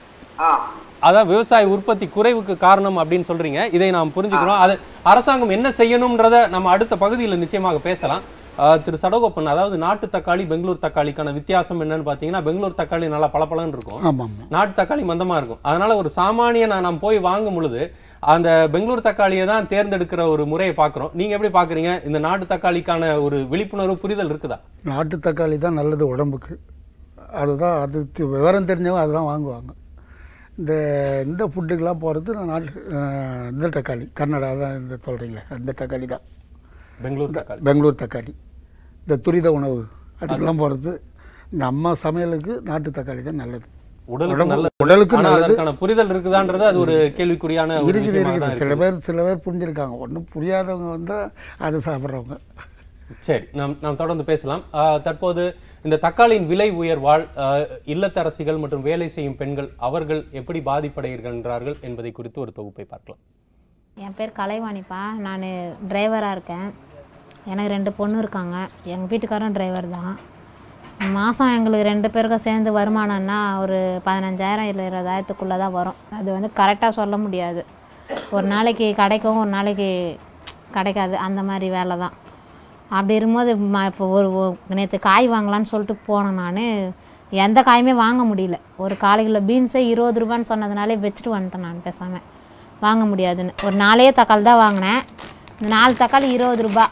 ஆ அதான் விவசாய உற்பத்தி குறைவுக்கு காரணம் அப்படின்னு சொல்றீங்க இதை நாம் புரிஞ்சுக்கிறோம் அது அரசாங்கம் என்ன செய்யணும்ன்றத நம்ம அடுத்த பகுதியில் நிச்சயமாக பேசலாம் ஆஹ் திரு சடகோப்பன் அதாவது நாட்டு தக்காளி பெங்களூர் தக்காளிக்கான வித்தியாசம் என்னன்னு பார்த்தீங்கன்னா பெங்களூர் தக்காளி நல்லா பளபளன்னு இருக்கும் ஆமாம் ஆமாம் நாட்டு தக்காளி மந்தமா இருக்கும் அதனால ஒரு சாமானியனா நாம் போய் வாங்கும் பொழுது அந்த பெங்களூர் தக்காளியை தான் தேர்ந்தெடுக்கிற ஒரு முறையை பார்க்குறோம் நீங்க எப்படி பார்க்குறீங்க இந்த நாட்டு தக்காளிக்கான ஒரு விழிப்புணர்வு புரிதல் இருக்குதா நாட்டு தக்காளி தான் நல்லது உடம்புக்கு அதுதான் அது தி- விவரம் தெரிஞ்சவங்க அதுதான் வாங்குவாங்க இந்த இந்த ஃபுட்டுக்கெலாம் போகிறது நான் நாட்டு அஹ், இந்த தக்காளி கர்நாடகா தான் இந்த சொல்கிறீங்களே அந்த தக்காளி தான் பெங்களூர் தக்காளி பெங்களூர் தக்காளி இந்த துரித உணவு அதுக்கெல்லாம் போகிறது நம்ம சமையலுக்கு நாட்டு தக்காளி தான் நல்லது உடலுக்கு உடம்பு- நல்லது உடலுக்கு ஆனா நல்லது. அதற்கான புரிதல் இருக்குதான்றது அது ஒரு கேள்விக்குறியான ஒரு இருக்குது விஷயமா தான் இருக்குது சில இருக்குது. பேர் சில பேர் புரிஞ்சிருக்காங்க ஒன்றும் புரியாதவங்க வந்தால் அதை சாப்பிட்றவங்க சரி நாம் நாம் தொடர்ந்து பேசலாம் ஆஹ் தற்போது இந்த தக்காளியின் விலை உயர்வால் ஆஹ் இல்லத்தரசிகள் மற்றும் வேலை செய்யும் பெண்கள் அவர்கள் எப்படி பாதிப்படைகின்றார்கள் என்பதை குறித்து ஒரு தொகுப்பை பார்க்கலாம் என் பேர் கலைவாணிப்பா நான் டிரைவராக இருக்கேன் எனக்கு ரெண்டு பொண்ணு இருக்காங்க எங்கள் வீட்டுக்காரரும் டிரைவர் தான் மாதம் எங்களுக்கு ரெண்டு பேருக்கும் சேர்ந்து வருமானம்னா ஒரு பதினஞ்சாயிரம் இல்லை இருபதாயிரத்துக்குள்ளே தான் வரும் அது வந்து கரெக்டாக சொல்ல முடியாது ஒரு நாளைக்கு கிடைக்கும் ஒரு நாளைக்கு கிடைக்காது அந்த மாதிரி வேலை தான் அப்படி இருக்கும்போது ம இப்போ ஒரு நேற்று காய் வாங்கலான்னு சொல்லிட்டு போனேன் நான் எந்த காயுமே வாங்க முடியல ஒரு கால் கிலோ பீன்ஸே இருபது ரூபான்னு சொன்னதுனாலே வச்சுட்டு வந்துட்டேன் நான் பேசாமல் வாங்க முடியாதுன்னு ஒரு நாலே தக்காளி தான் வாங்கினேன் இந்த நாலு தக்காளி இருபது ரூபா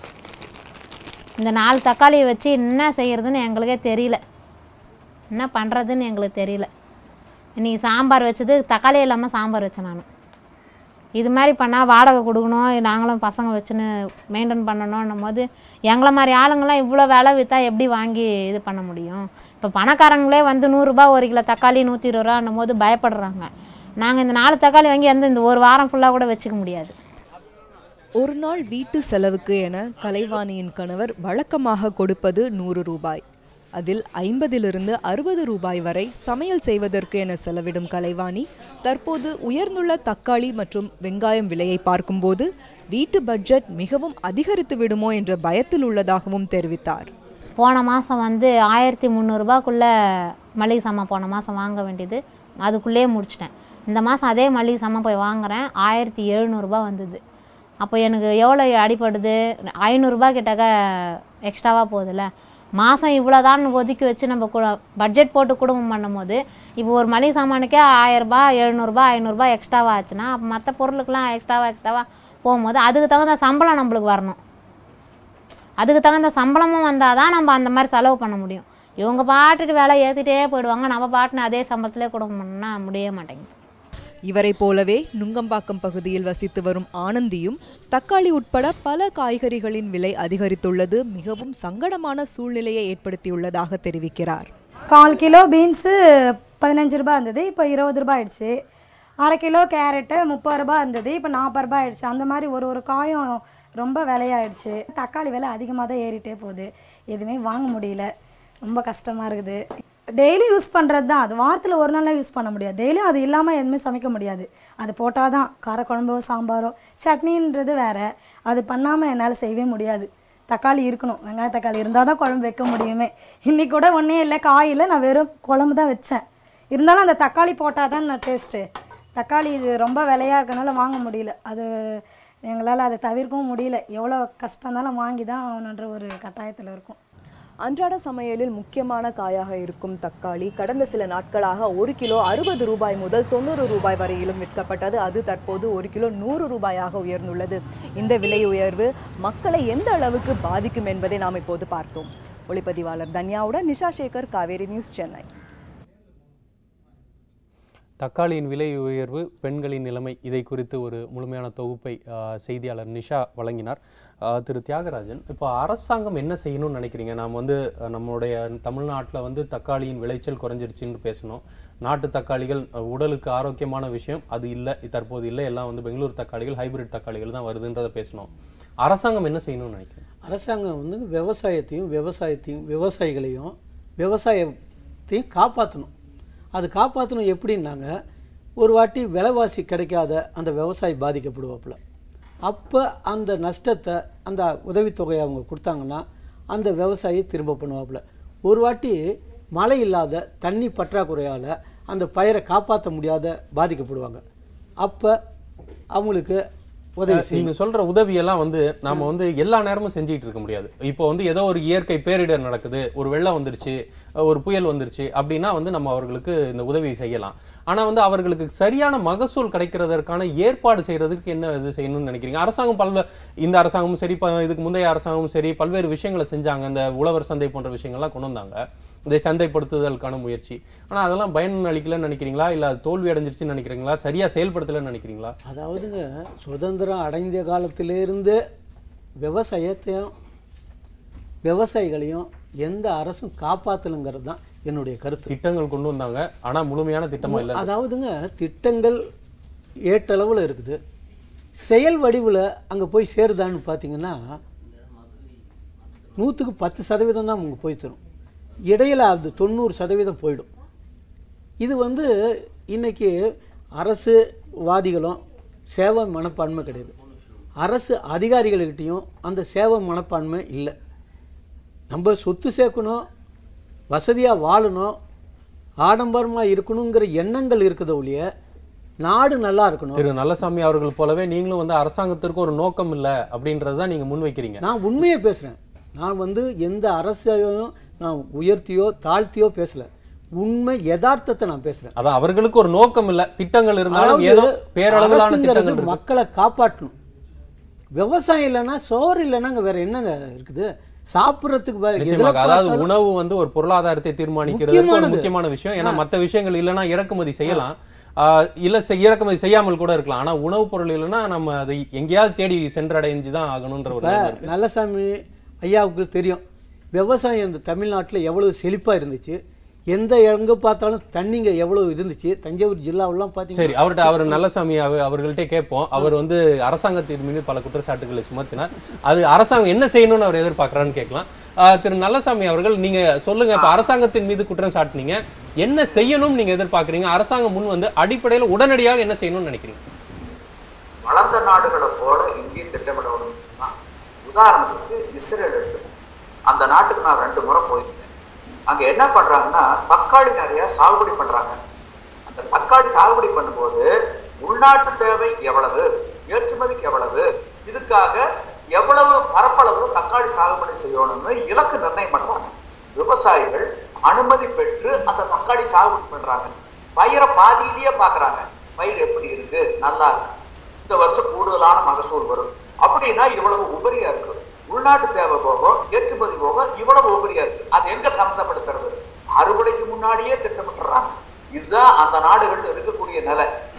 இந்த நாலு தக்காளியை வச்சு என்ன செய்யறதுன்னு எங்களுக்கே தெரியல என்ன பண்ணுறதுன்னு எங்களுக்கு தெரியல இன்றைக்கி சாம்பார் வச்சது தக்காளி இல்லாமல் சாம்பார் வச்சேன் நான் இது மாதிரி பண்ணால் வாடகை கொடுக்கணும் நாங்களும் பசங்க வச்சுன்னு மெயின்டைன் பண்ணணும்னும் போது எங்களை மாதிரி ஆளுங்களாம் இவ்வளோ விலை விற்றா எப்படி வாங்கி இது பண்ண முடியும் இப்போ பணக்காரங்களே வந்து நூறுரூபா ஒரு கிலோ தக்காளி நூற்றி இருபது ரூபான்னும் போது பயப்படுறாங்க நாங்கள் இந்த நாலு தக்காளி வாங்கி எந்த இந்த ஒரு வாரம் ஃபுல்லாக கூட வச்சுக்க முடியாது ஒரு நாள் வீட்டு செலவுக்கு என கலைவாணியின் கணவர் வழக்கமாக கொடுப்பது நூறு ரூபாய் அதில் ஐம்பதிலிருந்து அறுபது ரூபாய் வரை சமையல் செய்வதற்கு என செலவிடும் கலைவாணி தற்போது உயர்ந்துள்ள தக்காளி மற்றும் வெங்காயம் விலையை பார்க்கும்போது வீட்டு பட்ஜெட் மிகவும் அதிகரித்து விடுமோ என்ற பயத்தில் உள்ளதாகவும் தெரிவித்தார் போன மாதம் வந்து ஆயிரத்தி முந்நூறுரூபாக்குள்ளே மளிகை சாமான் போன மாதம் வாங்க வேண்டியது அதுக்குள்ளேயே முடிச்சிட்டேன் இந்த மாதம் அதே மளிகை சாமான் போய் வாங்குறேன் ஆயிரத்தி எழுநூறுபா வந்தது அப்போ எனக்கு எவ்வளோ அடிப்படுது ஐநூறுரூபா கிட்டக்க எக்ஸ்ட்ராவாக போகுதுல்ல மாதம் இவ்வளோதான் ஒதுக்கி வச்சு நம்ம கூட பட்ஜெட் போட்டு குடும்பம் பண்ணும்போது இப்போ ஒரு மளிகை சாமானுக்கே ஆயிரரூபா எழுநூறுபா ஐநூறுரூபா எக்ஸ்ட்ராவாக ஆச்சுன்னா அப்போ மற்ற பொருளுக்கெலாம் எக்ஸ்ட்ராவாக எக்ஸ்ட்ராவாக போகும்போது அதுக்கு தகுந்த சம்பளம் நம்மளுக்கு வரணும் அதுக்கு தகுந்த சம்பளமும் வந்தால் தான் நம்ம அந்த மாதிரி செலவு பண்ண முடியும் இவங்க பாட்டுட்டு வேலை ஏற்றிட்டே போயிடுவாங்க நம்ம பாட்டுன்னு அதே சம்பளத்திலே குடும்பம் பண்ணால் முடிய மாட்டேங்குது இவரைப் போலவே நுங்கம்பாக்கம் பகுதியில் வசித்து வரும் ஆனந்தியும் தக்காளி உட்பட பல காய்கறிகளின் விலை அதிகரித்துள்ளது மிகவும் சங்கடமான சூழ்நிலையை ஏற்படுத்தியுள்ளதாக தெரிவிக்கிறார் கால் கிலோ பீன்ஸு பதினஞ்சு ரூபாய் இருந்தது இப்போ இருபது ரூபாய் ஆயிடுச்சு அரை கிலோ கேரட்டு முப்பது ரூபாய் இருந்தது இப்போ நாற்பது ரூபாய் ஆயிடுச்சு அந்த மாதிரி ஒரு ஒரு காயும் ரொம்ப விலையாயிடுச்சு தக்காளி விலை அதிகமாக தான் ஏறிட்டே போகுது எதுவுமே வாங்க முடியல ரொம்ப கஷ்டமாக இருக்குது டெய்லியும் யூஸ் பண்ணுறது தான் அது வாரத்தில் ஒரு நாளாக யூஸ் பண்ண முடியாது டெய்லியும் அது இல்லாமல் எதுவுமே சமைக்க முடியாது அது போட்டால் தான் காரக்குழம்போ சாம்பாரோ சட்னின்றது வேற அது பண்ணாமல் என்னால் செய்யவே முடியாது தக்காளி இருக்கணும் வெங்காய தக்காளி இருந்தால் தான் குழம்பு வைக்க முடியுமே இன்னைக்கு கூட ஒன்றே இல்லை காய் இல்லை நான் வெறும் குழம்பு தான் வச்சேன் இருந்தாலும் அந்த தக்காளி போட்டால் தான் நான் டேஸ்ட்டு தக்காளி இது ரொம்ப விலையாக இருக்கனால வாங்க முடியல அது எங்களால் அதை தவிர்க்கவும் முடியல எவ்வளோ கஷ்டம் இருந்தாலும் வாங்கி தான் ஆகணுன்ற ஒரு கட்டாயத்தில் இருக்கும் அன்றாட சமையலில் முக்கியமான காயாக இருக்கும் தக்காளி கடந்த சில நாட்களாக ஒரு கிலோ அறுபது ரூபாய் முதல் தொண்ணூறு ரூபாய் வரையிலும் விற்கப்பட்டது அது தற்போது ஒரு கிலோ நூறு ரூபாயாக உயர்ந்துள்ளது இந்த விலை உயர்வு மக்களை எந்த அளவுக்கு பாதிக்கும் என்பதை நாம் இப்போது பார்த்தோம் ஒளிப்பதிவாளர் தன்யாவுடன் நிஷா சேகர் காவேரி நியூஸ் சென்னை தக்காளியின் விலை உயர்வு பெண்களின் நிலைமை இதை குறித்து ஒரு முழுமையான தொகுப்பை ஆ, செய்தியாளர் நிஷா வழங்கினார் ஆ, திரு தியாகராஜன் இப்போ அரசாங்கம் என்ன செய்யணும்னு நினைக்கிறீங்க நாம் வந்து அ, நம்மளுடைய தமிழ்நாட்டில் வந்து தக்காளியின் விளைச்சல் குறைஞ்சிருச்சுன்னு பேசணும் நாட்டு தக்காளிகள் அ, உடலுக்கு ஆரோக்கியமான விஷயம் அது இல்லை தற்போது இல்லை எல்லாம் வந்து பெங்களூர் தக்காளிகள் ஹைபிரிட் தக்காளிகள் தான் வருதுன்றதை பேசணும் அரசாங்கம் என்ன செய்யணும்னு நினைக்கிறேன் அரசாங்கம் வந்து விவசாயத்தையும் விவசாயத்தையும் விவசாயிகளையும் விவசாயத்தையும் காப்பாற்றணும் அது காப்பாற்றணும் எப்படின்னாங்க ஒரு வாட்டி விலைவாசி கிடைக்காத அந்த விவசாயி பாதிக்கப்படுவாப்புல அப்போ அந்த நஷ்டத்தை அந்த உதவித்தொகையை அவங்க கொடுத்தாங்கன்னா அந்த விவசாயி திரும்ப பண்ணுவாப்புல ஒரு வாட்டி மழை இல்லாத தண்ணி பற்றாக்குறையால் அந்த பயிரை காப்பாற்ற முடியாத பாதிக்கப்படுவாங்க அப்போ அவங்களுக்கு உதவி செய்யணும். நீங்க சொல்ற உதவியெல்லாம் வந்து நாம வந்து எல்லா நேரமும் செஞ்சுட்டு இருக்க முடியாது இப்போ வந்து ஏதோ ஒரு இயற்கை பேரிடர் நடக்குது ஒரு வெள்ளம் வந்துருச்சு ஒரு புயல் வந்துருச்சு அப்படின்னா வந்து நம்ம அவர்களுக்கு இந்த உதவி செய்யலாம் ஆனா வந்து அவர்களுக்கு சரியான மகசூல் கிடைக்கிறதற்கான ஏற்பாடு செய்யறதுக்கு என்ன இது செய்யணும்னு நினைக்கிறீங்க அரசாங்கம் பல்வே இந்த அரசாங்கமும் சரி ப- இதுக்கு முந்தைய அரசாங்கமும் சரி பல்வேறு விஷயங்களை செஞ்சாங்க இந்த உழவர் சந்தை போன்ற விஷயங்கள்லாம் கொண்டு வந்தாங்க இதை சந்தைப்படுத்துதலுக்கான முயற்சி ஆனா அதெல்லாம் பயன் அளிக்கலன்னு நினைக்கிறீங்களா இல்ல அது தோல்வி அடைஞ்சிருச்சுன்னு நினைக்கிறீங்களா சரியா செயல்படுத்தலன்னு நினைக்கிறீங்களா அதாவதுங்க சுதந்திரம் அடைஞ்ச காலத்திலிருந்து விவசாயத்தையும் விவசாயிகளையும் எந்த அரசும் காப்பாற்றலுங்கிறது தான் என்னுடைய கருத்து திட்டங்கள் கொண்டு வந்தாங்க ஆனா முழுமையான திட்டமா இல்ல அதாவதுங்க திட்டங்கள் ஏற்றளவில் இருக்குது செயல் வடிவில் அங்கே போய் சேருதான்னு பார்த்தீங்கன்னா நூற்றுக்கு பத்து சதவீதம் தான் அங்கே போய் தரும் இடையில அது தொண்ணூறு சதவீதம் போயிடும் இது வந்து இன்னைக்கு அரசு வாதிகளும் சேவை மனப்பான்மை கிடையாது அரசு அதிகாரிகள்கிட்டையும் அந்த சேவை மனப்பான்மை இல்லை நம்ம சொத்து சேர்க்கணும் வசதியாக வாழணும் ஆடம்பரமாக இருக்கணுங்கிற எண்ணங்கள் இருக்குது ஒழிய நாடு நல்லா இருக்கணும் திரு நல்லசாமி அவர்கள் போலவே நீங்களும் வந்து அரசாங்கத்திற்கு ஒரு நோக்கம் இல்ல அப்படின்றது தான் நீங்க முன்வைக்கிறீங்க நான் உண்மையை பேசுகிறேன் நான் வந்து எந்த அரசையும் நான் உயர்த்தியோ தாழ்த்தியோ பேசல உண்மை யதார்த்தத்தை நான் பேசுகிறேன் அதான் அவர்களுக்கு ஒரு நோக்கம் இல்ல திட்டங்கள் இருந்தாலும் ஏதோ பேரளவிலான திட்டங்கள் இருக்கு. மக்களை காப்பாற்றணும் விவசாயம் இல்லைன்னா சோறு இல்லைன்னா அங்க வேற என்னங்க இருக்குது சாப்பிட்றதுக்கு வ- எதுல நிச்சயமாக அதாவது பார்த்தாலும் உணவு வந்து ஒரு பொருளாதாரத்தை தீர்மானிக்கிறது ஒரு முக்கியமானது. முக்கியமான விஷயம் ஏன்னா மத்த விஷயங்கள் இல்லைன்னா இறக்குமதி செய்யலாம் ஆஹ் இல்ல செ- இறக்குமதி செய்யாமல் கூட இருக்கலாம் ஆனா உணவுப் பொருள் இல்லைன்னா நம்ம அதை எங்கேயாவது தேடி சென்றடைஞ்சு தான் ஆகணுன்ற ஒரு இப்ப நிலைமை இருக்கு. நல்லசாமி ஐயாவுக்கு தெரியும் விவசாயம் இந்த தமிழ்நாட்டில் எவ்வளவு செழிப்பாக இருந்துச்சு எந்த எங்கே பார்த்தாலும் தண்ணிங்க எவ்வளவு இருந்துச்சு தஞ்சாவூர் ஜில்லாவெல்லாம் சரி பார்த்தீங்கன்னா அவர்கிட்ட அவர் நல்லசாமி அவ- அவர்கள்ட்ட கேட்போம் அவர் வந்து அரசாங்கத்தின் மீது பல குற்றச்சாட்டுகளை சுமத்தினார் அது அரசாங்கம் என்ன செய்யணும்னு அவர் எதிர்பார்க்கறான்னு கேட்கலாம் ஆஹ் திரு நல்லசாமி அவர்கள் நீங்க சொல்லுங்க இப்ப அரசாங்கத்தின் மீது குற்றம் சாட்டுனீங்க என்ன செய்யணும் நீங்க எதிர்பார்க்கறீங்க அரசாங்கம் முன் வந்து அடிப்படையில் உடனடியாக என்ன செய்யணும்னு நினைக்கிறீங்க வளர்ந்த நாடுகளை போல இங்கேயும் திட்டமிடணும் உதாரணத்துக்கு இஸ்ரேல் எடுத்து அந்த நாட்டுக்கு நான் ரெண்டு முறை போயிருந்தேன் அங்க என்ன பண்றாங்கன்னா தக்காளி நிறைய சாகுபடி பண்றாங்க அந்த தக்காளி சாகுபடி பண்ணும்போது உள்நாட்டு தேவை எவ்வளவு ஏற்றுமதிக்கு எவ்வளவு இதுக்காக எவ்வளவு பரப்பளவு தக்காளி சாகுபடி செய்யணும்னு இலக்கு நிர்ணயம் பண்றாங்க விவசாயிகள் அனுமதி பெற்று அந்த தக்காளி சாகுபடி பண்றாங்க பயிரை பாதியிலேயே பாக்குறாங்க பயிர் எப்படி இருக்கு நல்லா இருக்கு இந்த வருஷம் கூடுதலான மகசூல் வரும் அப்படின்னா இவ்வளவு உபரியா இருக்கு உள்நாட்டு தேவை போக ஏற்றுமதி போக இவ்வளவு உபரியா இருக்கு அது எங்க சம்மந்தப்படுத்துறது அறுவடைக்கு முன்னாடியே திட்டமிட்டுறாங்க இதுதான் அந்த நாடுகள்ல இருக்கக்கூடிய நிலை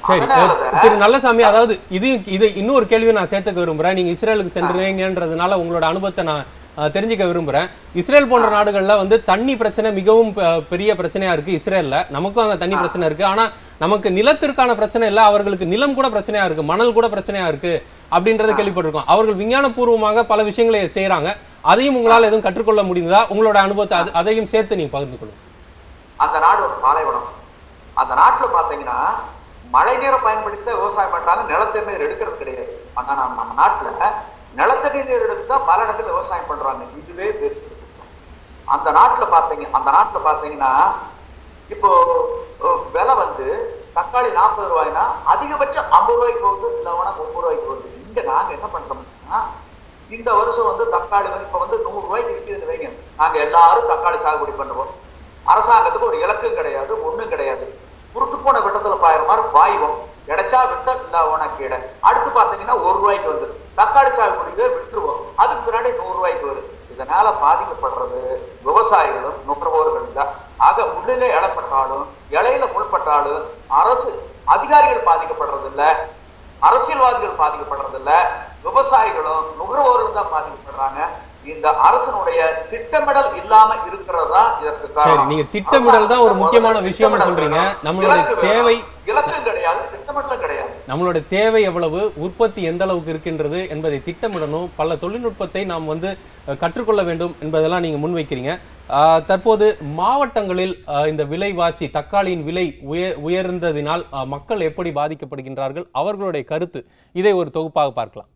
சரி அதனால அஹ், திரு நல்லசாமி அதாவது இது இது இன்னொரு கேள்வியை நான் சேர்த்துக்க விரும்புறேன் நீங்க இஸ்ரேலுக்கு சென்றீங்கன்றதுனால உங்களோட அனுபவத்தை நான் அஹ், தெரிஞ்சுக்க விரும்புறேன் இஸ்ரேல் போன்ற நாடுகள்ல வந்து தண்ணி பிரச்சனை மிகவும் ப- பெரிய பிரச்சனையா இருக்கு இஸ்ரேல்ல நமக்கும் அந்த தண்ணி பிரச்சனை இருக்கு ஆனா நமக்கு நிலத்திற்கான பிரச்சனை இல்ல அவர்களுக்கு நிலம் கூட பிரச்சனையா இருக்கு மணல் கூட பிரச்சனையா இருக்கு அப்படின்றத கேள்விப்பட்டிருக்கோம் அவர்கள் விஞ்ஞானபூர்வமாக பல விஷயங்களை செய்றாங்க அதையும் உங்களால எதுவும் கற்றுக்கொள்ள முடிந்ததா உங்களோட அனுபவத்தை அது- அதையும் சேர்த்து நீங்க பகிர்ந்து கொள்ளுங்க அந்த நாடு ஒரு பாலைவனம் அந்த நாட்டுல பாத்தீங்கன்னா மழை நீரை பயன்படுத்தி தான் விவசாயம் பண்றாங்க நிலத்தடி நீர் எடுக்கிறது கிடையாது ஆனா நம்ம நம்ம நாட்டுல நிலத்தடி நீர் எடுத்து தான் பல இடத்துல விவசாயம் பண்றாங்க இதுவே பெரிய அந்த நாட்டுல பாத்தீங்க அந்த நாட்டுல பாத்தீங்கன்னா இப்போ அஹ், விலை வந்து தக்காளி நாற்பது ரூபாய்னா அதிகபட்சம் ஐம்பது ரூபாய்க்கு போகுது இல்லைன்னா முப்பது ரூபாய்க்கு போகுது இங்க நாங்க என்ன பண்றோம்னா இந்த வருஷம் வந்து தக்காளி வந்து இப்ப வந்து நூறு ரூபாய்க்கு விற்கிதுன்னு வைங்க நாங்க எல்லாரும் தக்காளி சாகுபடி பண்ணுவோம் அரசாங்கத்துக்கு ஒரு இலக்கும் கிடையாது ஒண்ணும் கிடையாது குருட்டு போன விட்டத்துல பாயிற மாதிரி பாய்வோம் கிடைச்சா விட்ட இந்த உனக்கு இட அடுத்து பாத்தீங்கன்னா ஒரு ரூபாய்க்கு வந்து தக்காளி சாகுபடிக்கு விட்டுருவோம் அதுக்கு பின்னாடி நூறு ரூபாய்க்கு வருது இதனால பாதிக்கப்படுறது விவசாயிகளும் நுகர்வோர்கள் தான் ஆக முள்ளிலே இழப்பட்டாலும் இலையில முள்பட்டாலும் அரசு அதிகாரிகள் பாதிக்கப்படுறது இல்ல அரசியல்வாதிகள் பாதிக்கப்படுறது இல்ல விவசாயிகளும் நுகர்வோர்களும் தான் பாதிக்கப்படுறாங்க இந்த அரசனுடைய திட்டமிடல் இல்லாம இருக்கிறது தான் இதற்கு சரி காரணம் நீங்க திட்டமிடல் தான் ஒரு முக்கியமான விஷயம்னு திட்டமிடல் சொல்றீங்க வேணும். நம்மளுடைய இலக்கு வேணும். தேவை இலக்கும் கிடையாது திட்டமிடலும் கிடையாது நம்மளோட தேவை எவ்வளவு உற்பத்தி எந்த அளவுக்கு இருக்கின்றது என்பதை திட்டமிடணும் பல தொழில்நுட்பத்தை நாம் வந்து அஹ், கற்றுக்கொள்ள வேண்டும் என்பதெல்லாம் நீங்க முன்வைக்கிறீங்க ஆஹ், தற்போது மாவட்டங்களில் ஆஹ், இந்த விலைவாசி தக்காளியின் விலை உய உயர்ந்ததினால் ஆஹ், மக்கள் எப்படி பாதிக்கப்படுகின்றார்கள் அவர்களுடைய கருத்து இதை ஒரு தொகுப்பாக பார்க்கலாம்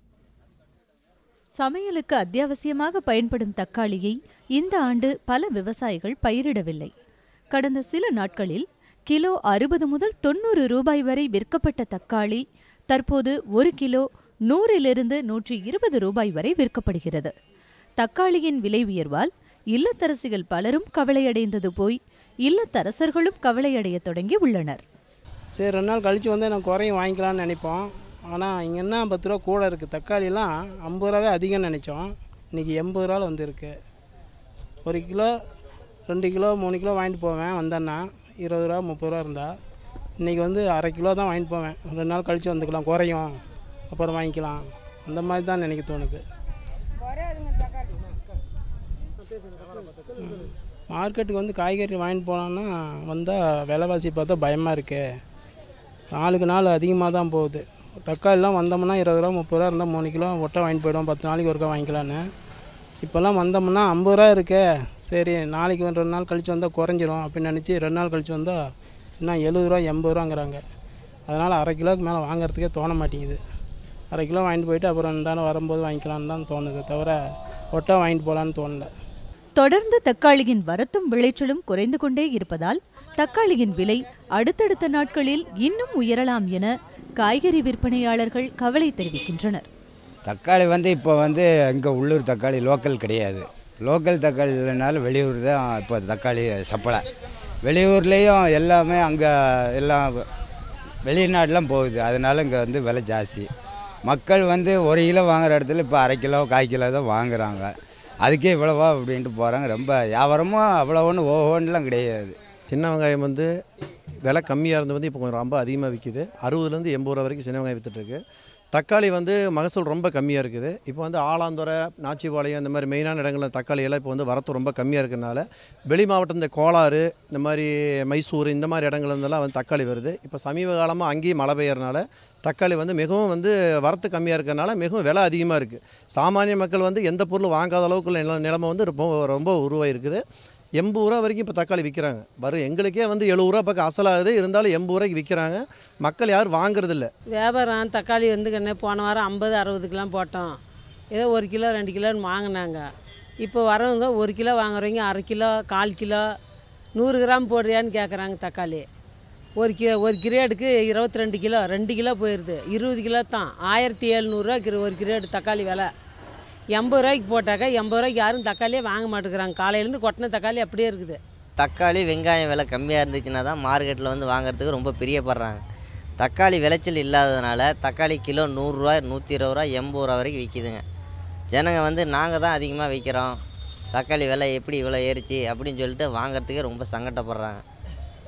சமையலுக்கு அத்தியாவசியமாக பயன்படும் தக்காளியை இந்த ஆண்டு பல விவசாயிகள் பயிரிடவில்லை கடந்த சில நாட்களில் கிலோ அறுபது முதல் தொண்ணூறு ரூபாய் வரை விற்கப்பட்ட தக்காளி தற்போது ஒரு கிலோ நூறிலிருந்து நூற்றி இருபது ரூபாய் வரை விற்கப்படுகிறது தக்காளியின் விலை உயர்வால் இல்லத்தரசிகள் பலரும் கவலையடைந்தது போய் இல்லத்தரசர்களும் கவலையடையத் தொடங்கி உள்ளனர் சரி ரெண்டு நாள் கழித்து வந்து எனக்கு குறையும் வாங்கிக்கலாம்னு நினைப்போம் ஆனால் இங்கே என்ன பத்து ரூபா கூட இருக்குது தக்காளிலாம் ஐம்பது ரூபாவே அதிகம்னு நினச்சோம் இன்றைக்கி எண்பது ரூபாவில் வந்துருக்கு ஒரு கிலோ ரெண்டு கிலோ மூணு கிலோ வாங்கிட்டு போவேன் வந்தேன்னா இருபது ரூபா முப்பது ரூபா இருந்தால் இன்றைக்கி வந்து அரை கிலோ தான் வாங்கிட்டு போவேன் ரெண்டு நாள் கழித்து வந்துக்கலாம் குறையும் அப்புறம் வாங்கிக்கலாம் அந்த மாதிரி தான் நினைக்க தோணுது மார்க்கெட்டுக்கு வந்து காய்கறி வாங்கிட்டு போனோன்னா வந்தால் விலைவாசி பார்த்தா பயமாக இருக்கு நாளுக்கு நாள் அதிகமாக தான் போகுது தக்காளிலாம் வந்தோம்னா இருபது ரூபா முப்பது ரூபா இருந்தால் மூணு கிலோ ஒட்டை வாங்கிட்டு போயிடுவோம் பத்து நாளைக்கு ஒருக்கா வாங்கிக்கலான்னு இப்போல்லாம் வந்தோம்னா ஐம்பது ரூபா இருக்கே சரி நாளைக்கு ஒரு ரெண்டு நாள் கழித்து வந்தால் குறைஞ்சிரும் அப்படின்னு நினச்சி ரெண்டு நாள் கழித்து வந்தால் இன்னும் எழுபது ரூபா எண்பது ரூபாங்கிறாங்க அதனால் அரை கிலோவுக்கு மேலே வாங்குறதுக்கே தோண மாட்டேங்குது அரை கிலோ வாங்கிட்டு போயிட்டு அப்புறம் இருந்தாலும் வரும்போது வாங்கிக்கலான்னு தான் தோணுது தவிர ஒட்டை வாங்கிட்டு போகலான்னு தோணல தொடர்ந்து தக்காளியின் வரத்தும் விளைச்சலும் குறைந்து கொண்டே இருப்பதால் தக்காளியின் விலை அடுத்தடுத்த நாட்களில் இன்னும் உயரலாம் என காய்கறி விற்பனையாளர்கள் கவலை தெரிவிக்கின்றனர் தக்காளி வந்து இப்போ வந்து இங்கே உள்ளூர் தக்காளி லோக்கல் கிடையாது லோக்கல் தக்காளி இல்லைனாலும் வெளியூர் தான் இப்போ தக்காளி சப்பளை வெளியூர்லேயும் எல்லாமே அங்கே எல்லாம் வெளிநாடுலாம் போகுது அதனால இங்கே வந்து விலை ஜாஸ்தி மக்கள் வந்து ஒரு கிலோ வாங்குற இடத்துல இப்போ அரை கிலோ கால் கிலோ தான் வாங்குறாங்க அதுக்கே இவ்வளவா அப்படின்ட்டு போகிறாங்க ரொம்ப வியாபாரமும் அவ்வளோ ஒன்று ஓஹோன்னுலாம் கிடையாது சின்ன வெங்காயம் வந்து விலை கம்மியாக இருந்து வந்து இப்போ கொஞ்சம் ரொம்ப அதிகமாக விற்கிது அறுபதுலேருந்து எண்பது ரூபா வரைக்கும் சின்ன வெங்காயம் விற்றுட்ருக்கு தக்காளி வந்து மகசூல் ரொம்ப கம்மியாக இருக்குது இப்போ வந்து ஆலாந்துறை நாச்சிபாளையம் இந்த மாதிரி மெயினான இடங்களில் தக்காளி எல்லாம் இப்போ வந்து வரத்து ரொம்ப கம்மியாக இருக்கிறனால வெளி மாவட்டம் இந்த கோலாறு இந்த மாதிரி மைசூர் இந்த மாதிரி இடங்கள்ல இருந்தெல்லாம் வந்து தக்காளி வருது இப்போ சமீப காலமாக அங்கேயும் மழை பெய்யறனால தக்காளி வந்து மிகவும் வந்து வரத்து கம்மியாக இருக்கிறனால மிகவும் விலை அதிகமாக இருக்குது சாமானிய மக்கள் வந்து எந்த பொருள் வாங்காத அளவுக்குள்ள நில நிலைமை வந்து ரொம்ப ரொம்ப உருவாயிருக்குது எண்பது ரூபா வரைக்கும் இப்போ தக்காளி விற்கிறாங்க வரும் எங்களுக்கே வந்து எழுபது ரூபா பக்கம் அசலாகுது இருந்தாலும் எண்பது ரூபாய்க்கு விற்கிறாங்க மக்கள் யாரும் வாங்குறதில்ல வியாபாரம் தக்காளி வந்து கண்ணே போன வாரம் ஐம்பது அறுபதுக்கெலாம் போட்டோம் ஏதோ ஒரு கிலோ ரெண்டு கிலோன்னு வாங்கினாங்க இப்போ வரவங்க ஒரு கிலோ வாங்குறவங்க அரை கிலோ கால் கிலோ நூறு கிராம் போடுறியான்னு கேட்குறாங்க தக்காளி ஒரு கிலோ ஒரு கிரேடுக்கு இருபத்தி ரெண்டு கிலோ ரெண்டு கிலோ போயிடுது இருபது கிலோ தான் ஆயிரத்தி எழுநூறுவா கிலோ ஒரு கிரேடு தக்காளி விலை எண்பது ரூபாய்க்கு போட்டாக்கா எண்பது ரூபாய்க்கு யாரும் தக்காளியே வாங்க மாட்டேங்கிறாங்க காலையிலேருந்து கொட்டின தக்காளி அப்படியே இருக்குது தக்காளி வெங்காயம் விலை கம்மியாக இருந்துச்சுன்னா தான் மார்க்கெட்டில் வந்து வாங்குறதுக்கு ரொம்ப பிரியப்படுறாங்க தக்காளி விளைச்சல் இல்லாததுனால தக்காளி கிலோ நூறுரூவா நூற்றி இருபது ரூபா எண்பது ரூபா வரைக்கும் விற்கிதுங்க ஜனங்க வந்து நாங்கள் தான் அதிகமாக விற்கிறோம் தக்காளி விலை எப்படி இவ்வளோ ஏறிச்சு அப்படின்னு சொல்லிட்டு வாங்குறதுக்கே ரொம்ப சங்கடப்படுறாங்க